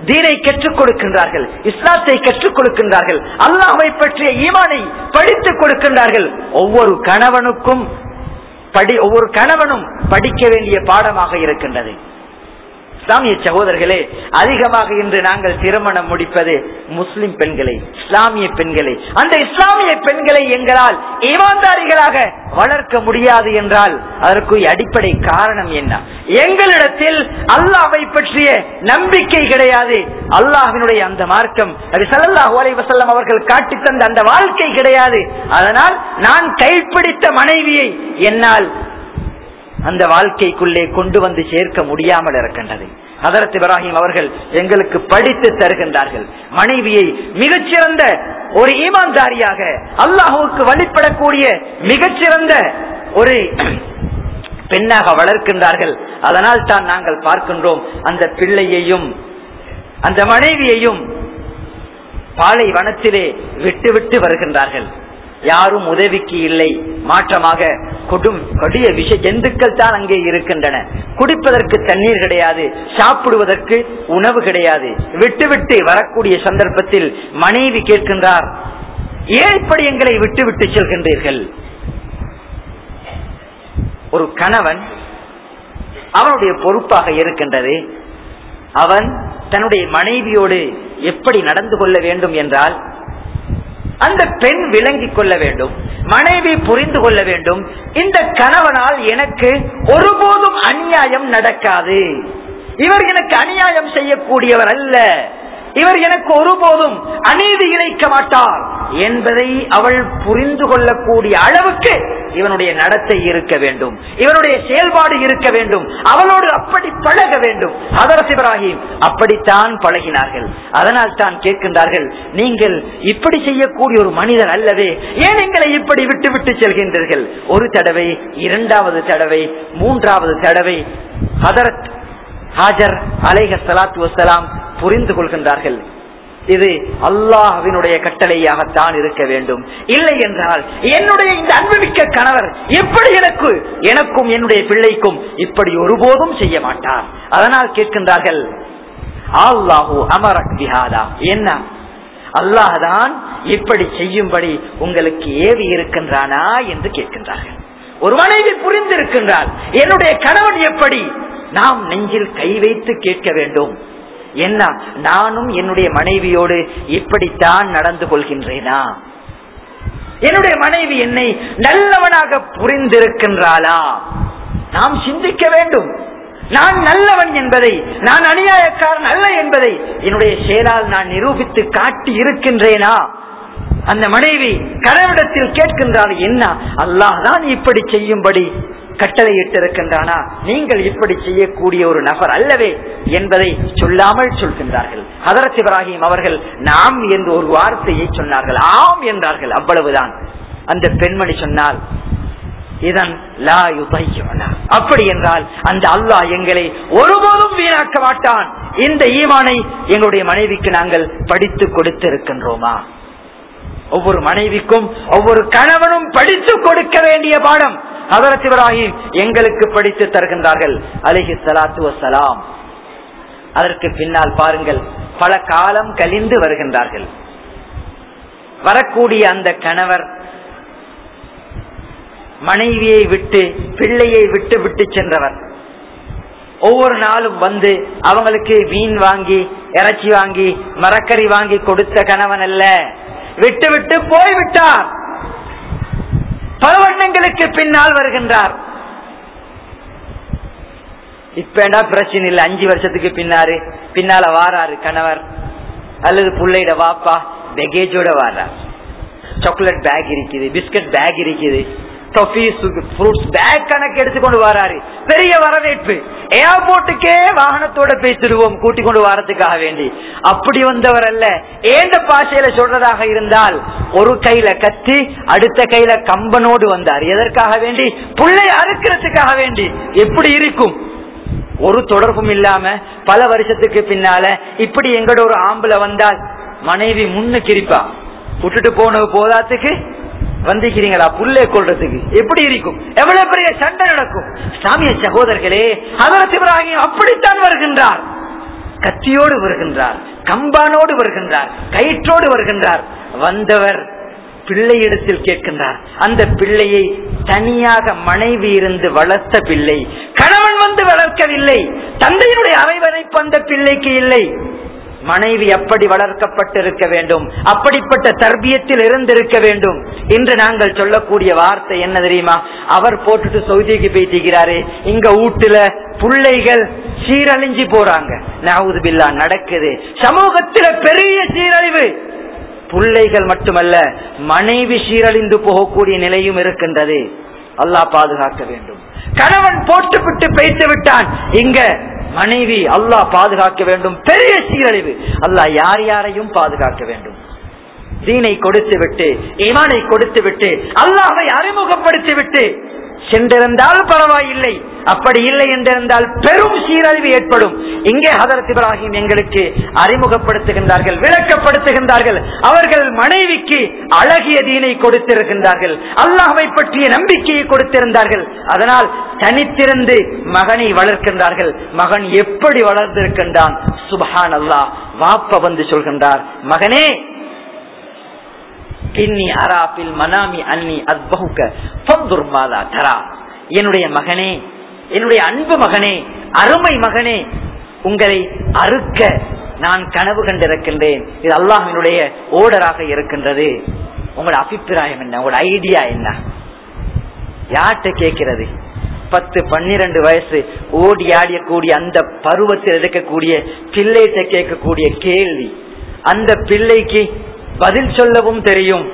தீனை கற்றுக் கொடுக்கின்றார்கள் இஸ்லாத்தை கற்றுக் கொடுக்கின்றார்கள் அல்லாஹை பற்றிய ஈமானை படித்துக் கொடுக்கின்றார்கள் ஒவ்வொரு கணவனுக்கும் படி ஒவ்வொரு கணவனும் படிக்க வேண்டிய பாடமாக இருக்கின்றது இஸ்லாமிய சகோதரர்களே அதிகமாக இன்று நாங்கள் திருமணம் முடிப்பது முஸ்லிம் பெண்களை இஸ்லாமிய பெண்களை அந்த இஸ்லாமிய பெண்களை எங்களால் ஈமான்தாரிகளாக வளர்க்க முடியாது என்றால் அதற்கு அடிப்படை காரணம் என்ன எங்களிடத்தில் அல்லாவை பற்றிய நம்பிக்கை கிடையாது அல்லாஹினுடைய அந்த மார்க்கம் அது சல்லாஹூ அலை வசல்லம் அவர்கள் காட்டி தந்த அந்த வாழ்க்கை கிடையாது அதனால் நான் கைப்பிடித்த மனைவியை என்னால் அந்த வாழ்க்கைக்குள்ளே கொண்டு வந்து சேர்க்க முடியாமல் இருக்கின்றது ஹதரத் இப்ராஹிம் அவர்கள் எங்களுக்கு படித்து தருகின்றார்கள் மனைவியை மிகச்சிறந்த ஒரு ஈமான்தாரியாக அல்லாஹுவுக்கு வழிபடக்கூடிய மிகச்சிறந்த ஒரு பெண்ணாக வளர்க்கின்றார்கள் அதனால் தான் நாங்கள் பார்க்கின்றோம் அந்த பிள்ளையையும் அந்த மனைவியையும் பாலைவனத்திலே விட்டு விட்டு வருகின்றார்கள் யாரும் உதவிக்கு இல்லை மாற்றமாக கொடும் கொடிய விஷ ஜந்துக்கள் தான் அங்கே இருக்கின்றன குடிப்பதற்கு தண்ணீர் கிடையாது சாப்பிடுவதற்கு உணவு கிடையாது விட்டு விட்டு வரக்கூடிய சந்தர்ப்பத்தில் மனைவி கேட்கின்றார் ஏன் இப்படி எங்களை விட்டு விட்டு செல்கின்றீர்கள் ஒரு கணவன் அவனுடைய பொறுப்பாக இருக்கின்றது அவன் தன்னுடைய மனைவியோடு எப்படி நடந்து கொள்ள வேண்டும் என்றால் அந்த பெண் விளங்கிக் கொள்ள வேண்டும் மனைவி புரிந்து கொள்ள வேண்டும் இந்த கணவனால் எனக்கு ஒருபோதும் அநியாயம் நடக்காது இவர் எனக்கு அநியாயம் செய்யக்கூடியவர் அல்ல இவர் எனக்கு ஒருபோதும் அநீதி இழைக்க மாட்டார் என்பதை அவள் புரிந்து கொள்ளக்கூடிய அளவுக்கு இவனுடைய நடத்தை இருக்க வேண்டும் இவனுடைய செயல்பாடு இருக்க வேண்டும் அவளோடு அப்படி பழக வேண்டும் அதரஸ் இப்ராஹிம் அப்படித்தான் பழகினார்கள் அதனால் தான் கேட்கின்றார்கள் நீங்கள் இப்படி செய்யக்கூடிய ஒரு மனிதர் அல்லவே ஏன் எங்களை இப்படி விட்டு விட்டு செல்கின்றீர்கள் ஒரு தடவை இரண்டாவது தடவை மூன்றாவது தடவை ஹதரத் ஹாஜர் அலைஹ சலாத்து வசலாம் புரிந்து கொள்கின்றார்கள் இது அல்லாஹ்வினுடைய கட்டளையாகத்தான் இருக்க வேண்டும் இல்லை என்றால் என்னுடைய இந்த அன்புமிக்க கணவர் எப்படி எனக்கு எனக்கும் என்னுடைய பிள்ளைக்கும் இப்படி ஒருபோதும் செய்ய மாட்டார் அதனால் கேட்கின்றார்கள் அல்லாஹூ அமரக் பிஹாதா என்ன அல்லாஹ்தான் இப்படி செய்யும்படி உங்களுக்கு ஏவி இருக்கின்றானா என்று கேட்கின்றார்கள் ஒரு மனைவி புரிந்திருக்கின்றார் என்னுடைய கணவன் எப்படி நாம் நெஞ்சில் கை வைத்து கேட்க வேண்டும் என்ன நானும் என்னுடைய மனைவியோடு இப்படித்தான் நடந்து கொள்கின்றேனா என்னுடைய மனைவி என்னை நல்லவனாக புரிந்திருக்கின்றாளா நாம் சிந்திக்க வேண்டும் நான் நல்லவன் என்பதை நான் அநியாயக்காரன் அல்ல என்பதை என்னுடைய செயலால் நான் நிரூபித்து காட்டி இருக்கின்றேனா அந்த மனைவி கடவுடத்தில் கேட்கின்றாள் என்ன அல்லாஹ் தான் இப்படி செய்யும்படி கட்டளையிட்டிருக்கின்றானா நீங்கள் இப்படி செய்யக்கூடிய ஒரு நபர் அல்லவே என்பதை சொல்லாமல் சொல்கின்றார்கள் ஹதரத் இப்ராஹிம் அவர்கள் நாம் என்று ஒரு வார்த்தையை சொன்னார்கள் ஆம் என்றார்கள் அவ்வளவுதான் அந்த பெண்மணி சொன்னால் இதன் லா யுதையுனா. அப்படி என்றால் அந்த அல்லாஹ் எங்களை ஒருபோதும் வீணாக்க மாட்டான் இந்த ஈமானை எங்களுடைய மனைவிக்கு நாங்கள் படித்து கொடுத்திருக்கின்றோமா ஒவ்வொரு மனைவிக்கும் ஒவ்வொரு கணவனும் படித்து கொடுக்க வேண்டிய பாடம் ஹதரத் இப்ராஹிம் எங்களுக்கு படித்து தருகின்றார்கள் அலிஹி சலாத்து வசலாம் அதற்கு பின்னால் பாருங்கள் பல காலம் கழிந்து வருகின்றார்கள் வரக்கூடிய அந்த கணவர் மனைவியை விட்டு பிள்ளையை விட்டு விட்டு சென்றவர் ஒவ்வொரு நாளும் வந்து அவங்களுக்கு மீன் வாங்கி இறைச்சி வாங்கி மரக்கறி வாங்கி கொடுத்த கணவன் அல்ல விட்டு விட்டு போய்விட்டார் பல வருடங்களுக்கு பின்னால் வருகின்றார் இப்ப பிரச்சனை இல்லை அஞ்சு வருஷத்துக்கு பின்னாரு பின்னால வாராரு கணவர் அல்லது பிள்ளைட வாப்பா பேகேஜோட வாரார் சாக்லேட் பேக் இருக்குது பிஸ்கட் பேக் இருக்குது ஃப்ரூட்ஸ் பேக் கணக்கு எடுத்துக்கொண்டு வராரு பெரிய வரவேற்பு ஏர்போர்ட்டுக்கே வாகனத்தோட பேசிடுவோம் கூட்டிக் கொண்டு வரதுக்காக வேண்டி அப்படி வந்தவர் அல்ல ஏந்த பாஷையில சொல்றதாக இருந்தால் ஒரு கையில கத்தி அடுத்த கையில கம்பனோடு வந்தார் எதற்காக வேண்டி புள்ளை அறுக்கிறதுக்காக வேண்டி எப்படி இருக்கும் ஒரு தொடர்பும் இல்லாம பல வருஷத்துக்கு பின்னால இப்படி எங்கட ஒரு ஆம்பளை வந்தால் மனைவி முன்னுக்கு இருப்பா விட்டுட்டு போன போதாத்துக்கு வந்திக்கிறீங்களா புள்ளை கொள்றதுக்கு எப்படி இருக்கும் எவ்வளவு பெரிய சண்டை நடக்கும் சாமிய சகோதரர்களே அதற்கு இப்ராஹிம் அப்படித்தான் வருகின்றார் கத்தியோடு வருகின்றார் கம்பானோடு வருகின்றார் கயிற்றோடு வருகின்றார் வந்தவர் பிள்ளையிடத்தில் கேட்கின்றார் அந்த பிள்ளையை தனியாக மனைவி இருந்து வளர்த்த பிள்ளை கணவன் வந்து வளர்க்கவில்லை தந்தையினுடைய அரைவரைப்பு அந்த பிள்ளைக்கு இல்லை மனைவி அப்படி வளர்க்கப்பட்டிருக்க வேண்டும் அப்படிப்பட்ட தர்பியத்தில் இருந்திருக்க வேண்டும் என்று நாங்கள் சொல்லக்கூடிய வார்த்தை என்ன தெரியுமா அவர் போட்டுட்டு சவுதிக்கு போயிட்டிருக்கிறாரு இங்க வீட்டுல பிள்ளைகள் சீரழிஞ்சு போறாங்க நாவுது பில்லா நடக்குது சமூகத்தில பெரிய சீரழிவு பிள்ளைகள் மட்டுமல்ல மனைவி சீரழிந்து போகக்கூடிய நிலையும் இருக்கின்றது அல்லாஹ் பாதுகாக்க வேண்டும் கணவன் போட்டுவிட்டு பேசி விட்டான் இங்க மனைவி அல்லாஹ் பாதுகாக்க வேண்டும் பெரிய சீரழிவு அல்லாஹ் யார் யாரையும் பாதுகாக்க வேண்டும் தீனை கொடுத்து விட்டு ஈமானை கொடுத்து விட்டு அல்லாஹை அறிமுகப்படுத்தி விட்டு சென்றிருந்தால் பரவாயில்லை அப்படி இல்லை என்றிருந்தால் பெரும் சீரழிவு ஏற்படும் இங்கே ஹதரத் இப்ராஹிம் எங்களுக்கு அறிமுகப்படுத்துகின்றார்கள் விளக்கப்படுத்துகின்றார்கள் அவர்கள் மனைவிக்கு அழகிய தீனை கொடுத்திருக்கின்றார்கள் அல்லாஹை பற்றிய நம்பிக்கையை கொடுத்திருந்தார்கள் அதனால் தனித்திருந்து மகனை வளர்க்கின்றார்கள் மகன் எப்படி வளர்ந்திருக்கின்றான் சுபஹான் அல்லாஹ் வாப்ப வந்து சொல்கின்றார் மகனே இன்னி அராபில் மனாமி அன்னி அத்பகுக்க ஃபந்துர் மாதா தரா என்னுடைய மகனே என்னுடைய அன்பு மகனே அருமை மகனே உங்களை அறுக்க நான் கனவு கண்டிருக்கின்றேன் இது அல்லாஹினுடைய ஓடராக இருக்கின்றது உங்களோட அபிப்பிராயம் என்ன உங்களோட ஐடியா என்ன யார்கிட்ட கேட்கிறது பத்து பன்னிரண்டு வயசு ஓடி ஆடியக்கூடிய அந்த பருவத்தில் இருக்கக்கூடிய பிள்ளைகிட்ட கேட்கக்கூடிய கேள்வி அந்த பிள்ளைக்கு பதில் சொல்லவும் தெரியும்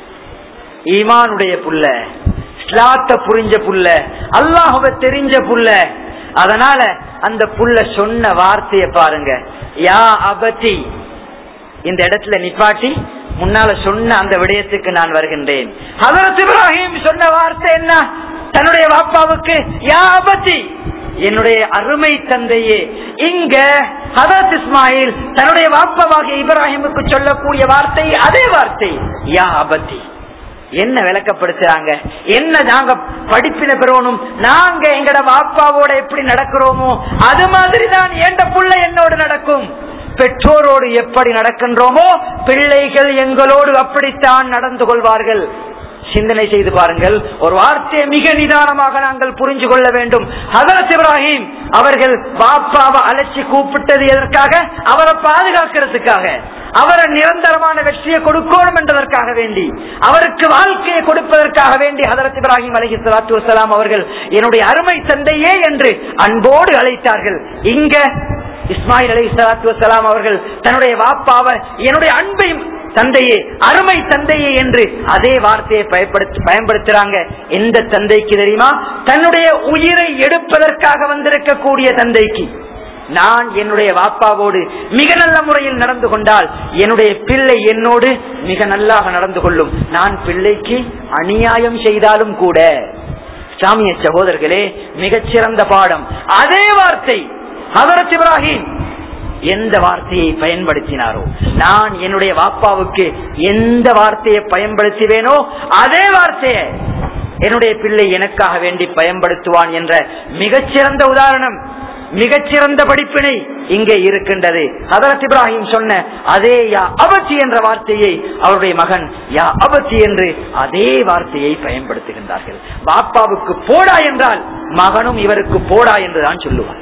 ஈமானுடைய புள்ள ஸ்லாத்த புரிஞ்ச புள்ள அல்லாஹுவ தெரிஞ்ச புள்ள அதனால அந்த புள்ள சொன்ன வார்த்தைய பாருங்க யா அபதி இந்த இடத்துல நிப்பாட்டி முன்னால சொன்ன அந்த விடயத்துக்கு நான் வருகின்றேன் ஹதரத் இப்ராஹிம் சொன்ன வார்த்தை என்ன தன்னுடைய வாப்பாவுக்கு யா அபதி என்னுடைய அருமை தந்தையே இங்க ஹதரத் இஸ்மாயில் தன்னுடைய வாப்பவாகிய இப்ராஹிமுக்கு சொல்லக்கூடிய வார்த்தை அதே வார்த்தை யா அபதி என்ன விளக்கப்படுத்துறாங்க என்ன நாங்க படிப்பின பெறணும் நாங்க எங்கட வாப்பாவோட எப்படி நடக்கிறோமோ அது மாதிரி தான் எந்த புள்ள என்னோடு நடக்கும் பெற்றோரோடு எப்படி நடக்கின்றோமோ பிள்ளைகள் எங்களோடு அப்படித்தான் நடந்து கொள்வார்கள் சிந்தனை செய்து பாருங்கள் ஒரு வார்த்தையை மிக நிதானமாக நாங்கள் புரிஞ்சு கொள்ள வேண்டும் ஹதரத் இப்ராஹிம் அவர்கள் பாப்பாவை அழைச்சி கூப்பிட்டது எதற்காக அவரை பாதுகாக்கிறதுக்காக அவரை நிரந்தரமான வெற்றியை கொடுக்கணும் என்பதற்காக வேண்டி அவருக்கு வாழ்க்கையை கொடுப்பதற்காக வேண்டி ஹதரத் இப்ராஹிம் அலஹி சலாத்து வலாம் அவர்கள் என்னுடைய அருமை தந்தையே என்று அன்போடு அழைத்தார்கள் இங்க இஸ்மாயில் அலி சலாத்து வலாம் அவர்கள் தன்னுடைய வாப்பாவை என்னுடைய அன்பை தந்தையே அருமை தந்தையே என்று அதே வார்த்தையை பயன்படுத்தி பயன்படுத்துறாங்க எந்த தந்தைக்கு தெரியுமா தன்னுடைய உயிரை எடுப்பதற்காக வந்திருக்கக்கூடிய தந்தைக்கு நான் என்னுடைய வாப்பாவோடு மிக நல்ல முறையில் நடந்து கொண்டால் என்னுடைய பிள்ளை என்னோடு மிக நல்லாக நடந்து கொள்ளும் நான் பிள்ளைக்கு அநியாயம் செய்தாலும் கூட சாமிய சகோதரர்களே மிகச்சிறந்த பாடம் அதே வார்த்தை ஹதரத் இப்ராஹிம் எந்த வார்த்தையை பயன்படுத்தினாரோ நான் என்னுடைய வாப்பாவுக்கு எந்த வார்த்தையை பயன்படுத்துவேனோ அதே வார்த்தையை என்னுடைய பிள்ளை எனக்காக வேண்டி பயன்படுத்துவான் என்ற மிகச்சிறந்த உதாரணம் மிகச்சிறந்த படிப்பினை இங்கே இருக்கின்றது ஹதரத் இப்ராஹிம் சொன்ன அதே யா அபத்தி என்ற வார்த்தையை அவருடைய மகன் யா அபத்தி என்று அதே வார்த்தையை பயன்படுத்துகின்றார்கள் பாப்பாவுக்கு போடா என்றால் மகனும் இவருக்கு போடா என்றுதான் சொல்லுவார்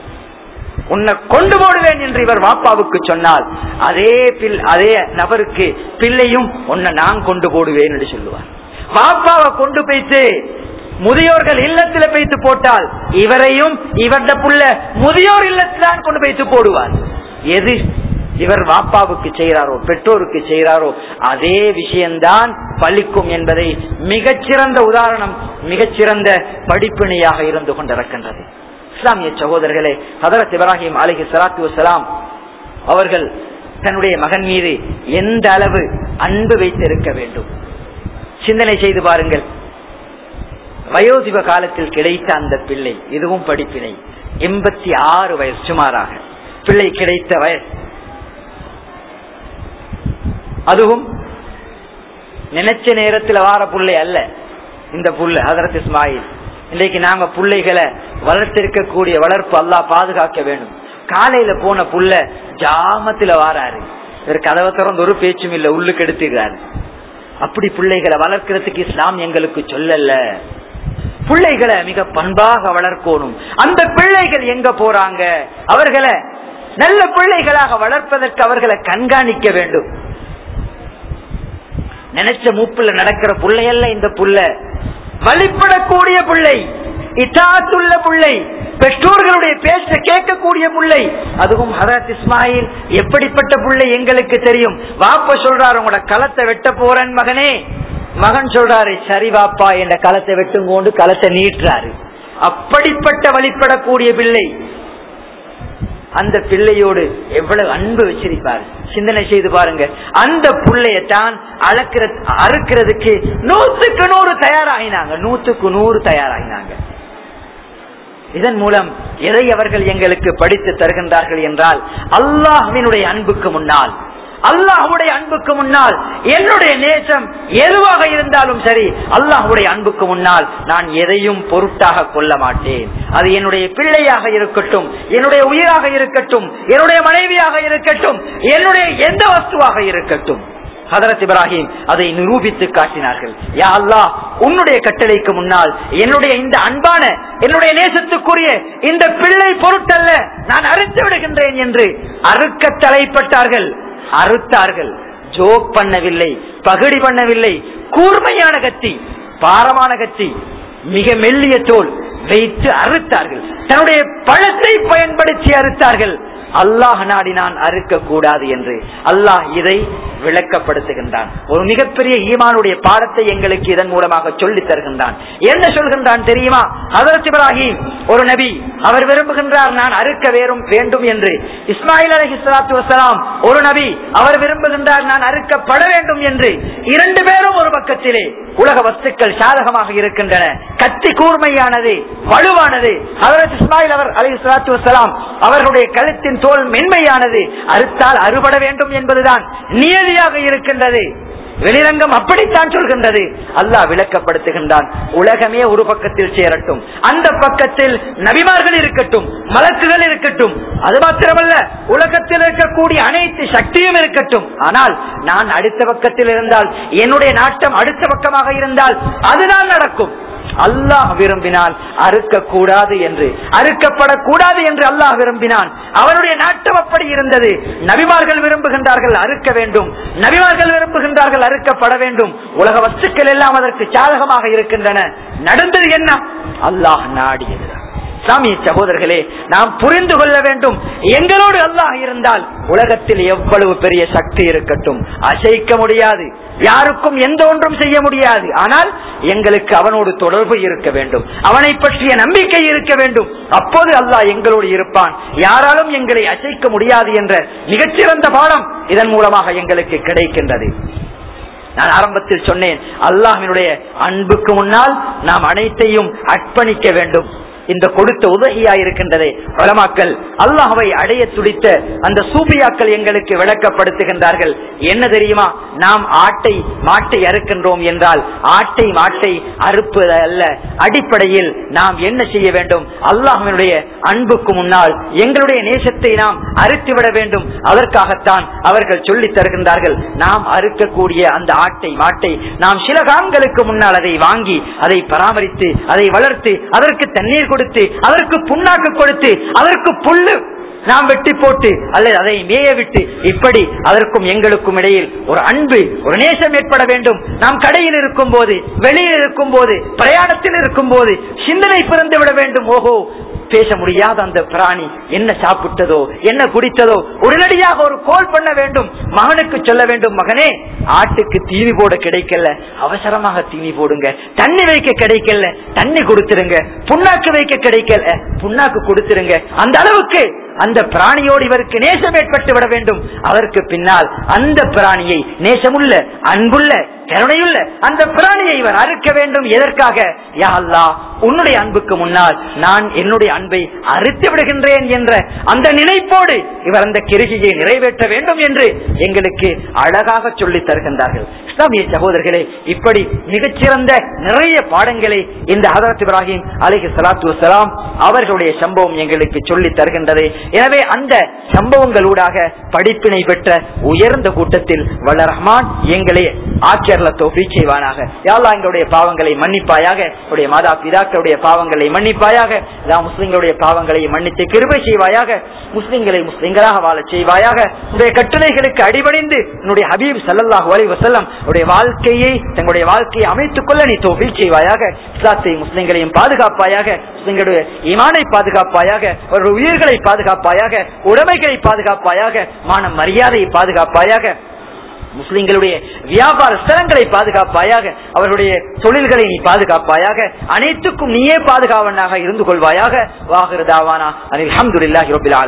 உன்னை கொண்டு போடுவேன் என்று இவர் வாப்பாவுக்கு சொன்னால் அதே பில் அதே நபருக்கு பிள்ளையும் உன்னை நான் கொண்டு போடுவேன் என்று சொல்லுவார் வாப்பாவை கொண்டு போய்த்து முதியோர்கள் இல்லத்துல வைத்து போட்டால் இவரையும் இவர்த புள்ள முதியோர் இல்லத்தில்தான் கொண்டு வைத்து போடுவார் எது இவர் வாப்பாவுக்கு செய்கிறாரோ பெற்றோருக்கு செய்கிறாரோ அதே விஷயம்தான் பலிக்கும் என்பதை மிகச்சிறந்த உதாரணம் மிகச்சிறந்த படிப்பினையாக இருந்து கொண்டிருக்கின்றது இஸ்லாமிய சகோதரர்களே ஹதரத் இப்ராஹிம் அலஹி சலாத்து வலாம் அவர்கள் தன்னுடைய மகன் மீது எந்த அளவு அன்பு வைத்திருக்க வேண்டும் சிந்தனை செய்து பாருங்கள் வயோதிப காலத்தில் கிடைத்த அந்த பிள்ளை இதுவும் படிப்பினை எண்பத்தி ஆறு வயசு சுமாராக பிள்ளை கிடைத்த வயசு அதுவும் நினைச்ச நேரத்தில் வார புள்ளை அல்ல இந்த புள்ள ஹதரத் இஸ்மாயில் இன்றைக்கு நாங்க பிள்ளைகளை வளர்த்திருக்கக்கூடிய வளர்ப்பு அல்லா பாதுகாக்க வேண்டும் காலையில போன புள்ள ஜாமத்துல வாராரு இவர் கதவை திறந்து ஒரு பேச்சும் இல்ல உள்ளுக்கு எடுத்துக்கிறாரு அப்படி பிள்ளைகளை வளர்க்கறதுக்கு இஸ்லாம் எங்களுக்கு சொல்லல பிள்ளைகளை மிக பண்பாக வளர்க்கணும் அந்த பிள்ளைகள் எங்க போறாங்க அவர்களை நல்ல பிள்ளைகளாக வளர்ப்பதற்கு அவர்களை கண்காணிக்க வேண்டும் நினைச்ச மூப்புல நடக்கிற புள்ளையல்ல இந்த புள்ள வழிபடக்கூடிய பிள்ளை இத்தாத்துள்ள பிள்ளை பெற்றோர்களுடைய பேச்ச கேட்கக்கூடிய பிள்ளை அதுவும் ஹரத் இஸ்மாயில் எப்படிப்பட்ட பிள்ளை எங்களுக்கு தெரியும் வாப்ப சொல்றாரு உங்களோட களத்தை வெட்ட போறேன் மகனே மகன் சொல்றாரு சரி வாப்பா என்ற களத்தை வெட்டும் கொண்டு களத்தை நீட்டுறாரு அப்படிப்பட்ட வழிபடக்கூடிய பிள்ளை அந்த பிள்ளையோடு எவ்வளவு அன்பு வச்சிருப்பாரு சிந்தனை செய்து பாருங்க அந்த பிள்ளையத்தான் அளக்கிற அறுக்கிறதுக்கு நூத்துக்கு நூறு தயாராகினாங்க நூத்துக்கு நூறு தயாராகினாங்க இதன் மூலம் எதை அவர்கள் எங்களுக்கு படித்து தருகின்றார்கள் என்றால் அல்லாஹ்வினுடைய அன்புக்கு முன்னால் அல்லாஹுடைய அன்புக்கு முன்னால் என்னுடைய நேசம் எதுவாக இருந்தாலும் சரி அல்லாஹுடைய அன்புக்கு முன்னால் நான் எதையும் பொருட்டாக கொள்ள மாட்டேன் அது என்னுடைய பிள்ளையாக இருக்கட்டும் என்னுடைய உயிராக இருக்கட்டும் என்னுடைய மனைவியாக இருக்கட்டும் என்னுடைய எந்த வஸ்துவாக இருக்கட்டும் ஹதரத் இப்ராஹிம் அதை நிரூபித்து காட்டினார்கள் யா அல்லாஹ் உன்னுடைய கட்டளைக்கு முன்னால் என்னுடைய இந்த அன்பான என்னுடைய நேசத்துக்குரிய இந்த பிள்ளை பொருட்டல்ல நான் அறுத்து விடுகின்றேன் என்று அறுக்க தலைப்பட்டார்கள் அறுத்தார்கள் ஜோக் பண்ணவில்லை பகடி பண்ணவில்லை கூர்மையான கத்தி பாரமான கத்தி மிக மெல்லிய தோல் வைத்து அறுத்தார்கள் தன்னுடைய பழத்தை பயன்படுத்தி அறுத்தார்கள் அல்லாஹ் நாடினான் அறுக்க கூடாது என்று அல்லாஹ் இதை விளக்கப்படுத்துகின்றான் ஒரு மிகப்பெரிய ஈமானுடைய பாடத்தை எங்களுக்கு இதன் மூலமாக சொல்லி தருகின்றான் என்ன சொல்கின்றான் தெரியுமா ஹதரத் இப்ராஹிம் ஒரு நபி அவர் விரும்புகின்றார் நான் அறுக்க வேறும் வேண்டும் என்று இஸ்மாயில் அலஹி சலாத்து வசலாம் ஒரு நபி அவர் விரும்புகின்றார் நான் அறுக்கப்பட வேண்டும் என்று இரண்டு பேரும் ஒரு பக்கத்திலே உலக வஸ்துக்கள் சாதகமாக இருக்கின்றன கத்தி கூர்மையானது வலுவானது ஹதரத் இஸ்மாயில் அவர் அலி சலாத்து வசலாம் அவர்களுடைய கழுத்தின் தோல் மென்மையானது அறுத்தால் அறுபட வேண்டும் என்பதுதான் நியதியாக இருக்கின்றது வெளிரங்கம் அப்படித்தான் சொல்கின்றது அல்லாஹ் விளக்கப்படுத்துகின்றான் உலகமே ஒரு பக்கத்தில் சேரட்டும் அந்த பக்கத்தில் நபிமார்கள் இருக்கட்டும் மலக்குகள் இருக்கட்டும் அது மாத்திரமல்ல உலகத்தில் இருக்கக்கூடிய அனைத்து சக்தியும் இருக்கட்டும் ஆனால் நான் அடுத்த பக்கத்தில் இருந்தால் என்னுடைய நாட்டம் அடுத்த பக்கமாக இருந்தால் அதுதான் நடக்கும் அல்லாஹ் விரும்பினால் அறுக்க கூடாது என்று அறுக்கப்படக்கூடாது என்று அல்லாஹ் விரும்பினான் அவனுடைய நாட்டம் அப்படி இருந்தது நபிமார்கள் விரும்புகின்றார்கள் அறுக்க வேண்டும் நபிமார்கள் விரும்புகின்றார்கள் அறுக்கப்பட வேண்டும் உலக வஸ்துக்கள் எல்லாம் அதற்கு சாதகமாக இருக்கின்றன நடந்தது என்ன அல்லாஹ் நாடியதுதான் சாமி சகோதரர்களே நாம் புரிந்து கொள்ள வேண்டும் எங்களோடு அல்லாஹ் இருந்தால் உலகத்தில் எவ்வளவு பெரிய சக்தி இருக்கட்டும் அசைக்க முடியாது யாருக்கும் எந்த ஒன்றும் செய்ய முடியாது ஆனால் எங்களுக்கு அவனோடு தொடர்பு இருக்க வேண்டும் அவனை பற்றிய நம்பிக்கை இருக்க வேண்டும் அப்போது அல்லாஹ் எங்களோடு இருப்பான் யாராலும் எங்களை அசைக்க முடியாது என்ற மிகச்சிறந்த பாடம் இதன் மூலமாக எங்களுக்கு கிடைக்கின்றது நான் ஆரம்பத்தில் சொன்னேன் அல்லாஹினுடைய அன்புக்கு முன்னால் நாம் அனைத்தையும் அர்ப்பணிக்க வேண்டும் இந்த கொடுத்த உதவியா இருக்கின்றதே வளமாக்கல் அல்லாஹவை அடைய துடித்த அந்த சூபியாக்கள் எங்களுக்கு விளக்கப்படுத்துகின்றார்கள் என்ன தெரியுமா நாம் ஆட்டை மாட்டை அறுக்கின்றோம் என்றால் ஆட்டை மாட்டை அறுப்பது அல்ல அடிப்படையில் நாம் என்ன செய்ய வேண்டும் அல்லாஹினுடைய அன்புக்கு முன்னால் எங்களுடைய நேசத்தை நாம் அறுத்துவிட வேண்டும் அதற்காகத்தான் அவர்கள் சொல்லித் தருகின்றார்கள் நாம் அறுக்கக்கூடிய அந்த ஆட்டை மாட்டை நாம் சில காலங்களுக்கு முன்னால் அதை வாங்கி அதை பராமரித்து அதை வளர்த்து அதற்கு தண்ணீர் கொடுத்து அதற்கு புண்ணாக்கு கொடுத்து அதற்கு புல்லு நாம் வெட்டி போட்டு அல்லது அதை மேய விட்டு இப்படி அதற்கும் எங்களுக்கும் இடையில் ஒரு அன்பு ஒரு நேசம் ஏற்பட வேண்டும் நாம் கடையில் இருக்கும் போது வெளியில் இருக்கும் போது பிரயாணத்தில் இருக்கும் போது சிந்தனை பிறந்து விட வேண்டும் ஓஹோ பேச முடியாத அந்த பிராணி என்ன சாப்பிட்டதோ என்ன குடித்ததோ உடனடியாக ஒரு கோல் பண்ண வேண்டும் மகனுக்கு சொல்ல வேண்டும் மகனே ஆட்டுக்கு தீனி போட கிடைக்கல அவசரமாக தீனி போடுங்க தண்ணி வைக்க கிடைக்கல தண்ணி கொடுத்துருங்க புண்ணாக்கு வைக்க கிடைக்கல புண்ணாக்கு கொடுத்துருங்க அந்த அளவுக்கு அந்த பிராணியோடு இவருக்கு நேசம் ஏற்பட்டு விட வேண்டும் அதற்கு பின்னால் அந்த பிராணியை நேசமுள்ள அன்புள்ள கருணையுள்ள அந்த பிராணியை இவர் அறுக்க வேண்டும் எதற்காக யா அல்லாஹ் உன்னுடைய அன்புக்கு முன்னால் நான் என்னுடைய அன்பை அறுத்து விடுகின்றேன் என்ற அந்த நினைப்போடு இவர் அந்த கிருகியை நிறைவேற்ற வேண்டும் என்று எங்களுக்கு அழகாக சொல்லித் தருகின்றார்கள் இஸ்லாமிய சகோதரர்களே இப்படி மிகச்சிறந்த நிறைய பாடங்களை இந்த ஹதரத் இப்ராஹிம் அலிஹி சலாத்து வசலாம் அவர்களுடைய சம்பவம் எங்களுக்கு சொல்லி தருகின்றது எனவே அந்த சம்பவங்களூடாக படிப்பினை பெற்ற உயர்ந்த கூட்டத்தில் வல்ல ரஹ்மான் எங்களை ஆக்கியர்ல தோஃபி செய்வானாக யாழ்லா எங்களுடைய பாவங்களை மன்னிப்பாயாக உடைய மாதா பிதாக்களுடைய பாவங்களை மன்னிப்பாயாக எல்லா முஸ்லிம்களுடைய பாவங்களை மன்னித்து கிருபை செய்வாயாக முஸ்லிம்களை முஸ்லிம்களாக வாழ செய்வாயாக உடைய கட்டளைகளுக்கு அடிபணிந்து உன்னுடைய ஹபீப் சல்லல்லாஹு அலைஹி வஸல்லம் உடைய வாழ்க்கையை தங்களுடைய வாழ்க்கையை அமைத்துக் கொள்ள நீ தோஃபில் செய்வாயாக இஸ்லாத்தை முஸ்லிம்களையும் பாதுகாப்பாயாக முஸ்லிம்களுடைய ஈமானை பாதுகாப்பாயாக அவருடைய உயிர்களை பாதுகாப்பாயாக உடைமைகளை பாதுகாப்பாயாக மான மரியாதையை பாதுகாப்பாயாக முஸ்லிம்களுடைய வியாபார ஸ்தலங்களை பாதுகாப்பாயாக அவர்களுடைய தொழில்களை நீ பாதுகாப்பாயாக அனைத்துக்கும் நீயே பாதுகாவனாக இருந்து கொள்வாயாக வாகிருதாவானா அனில் அஹமதுல்லாஹி ரபில்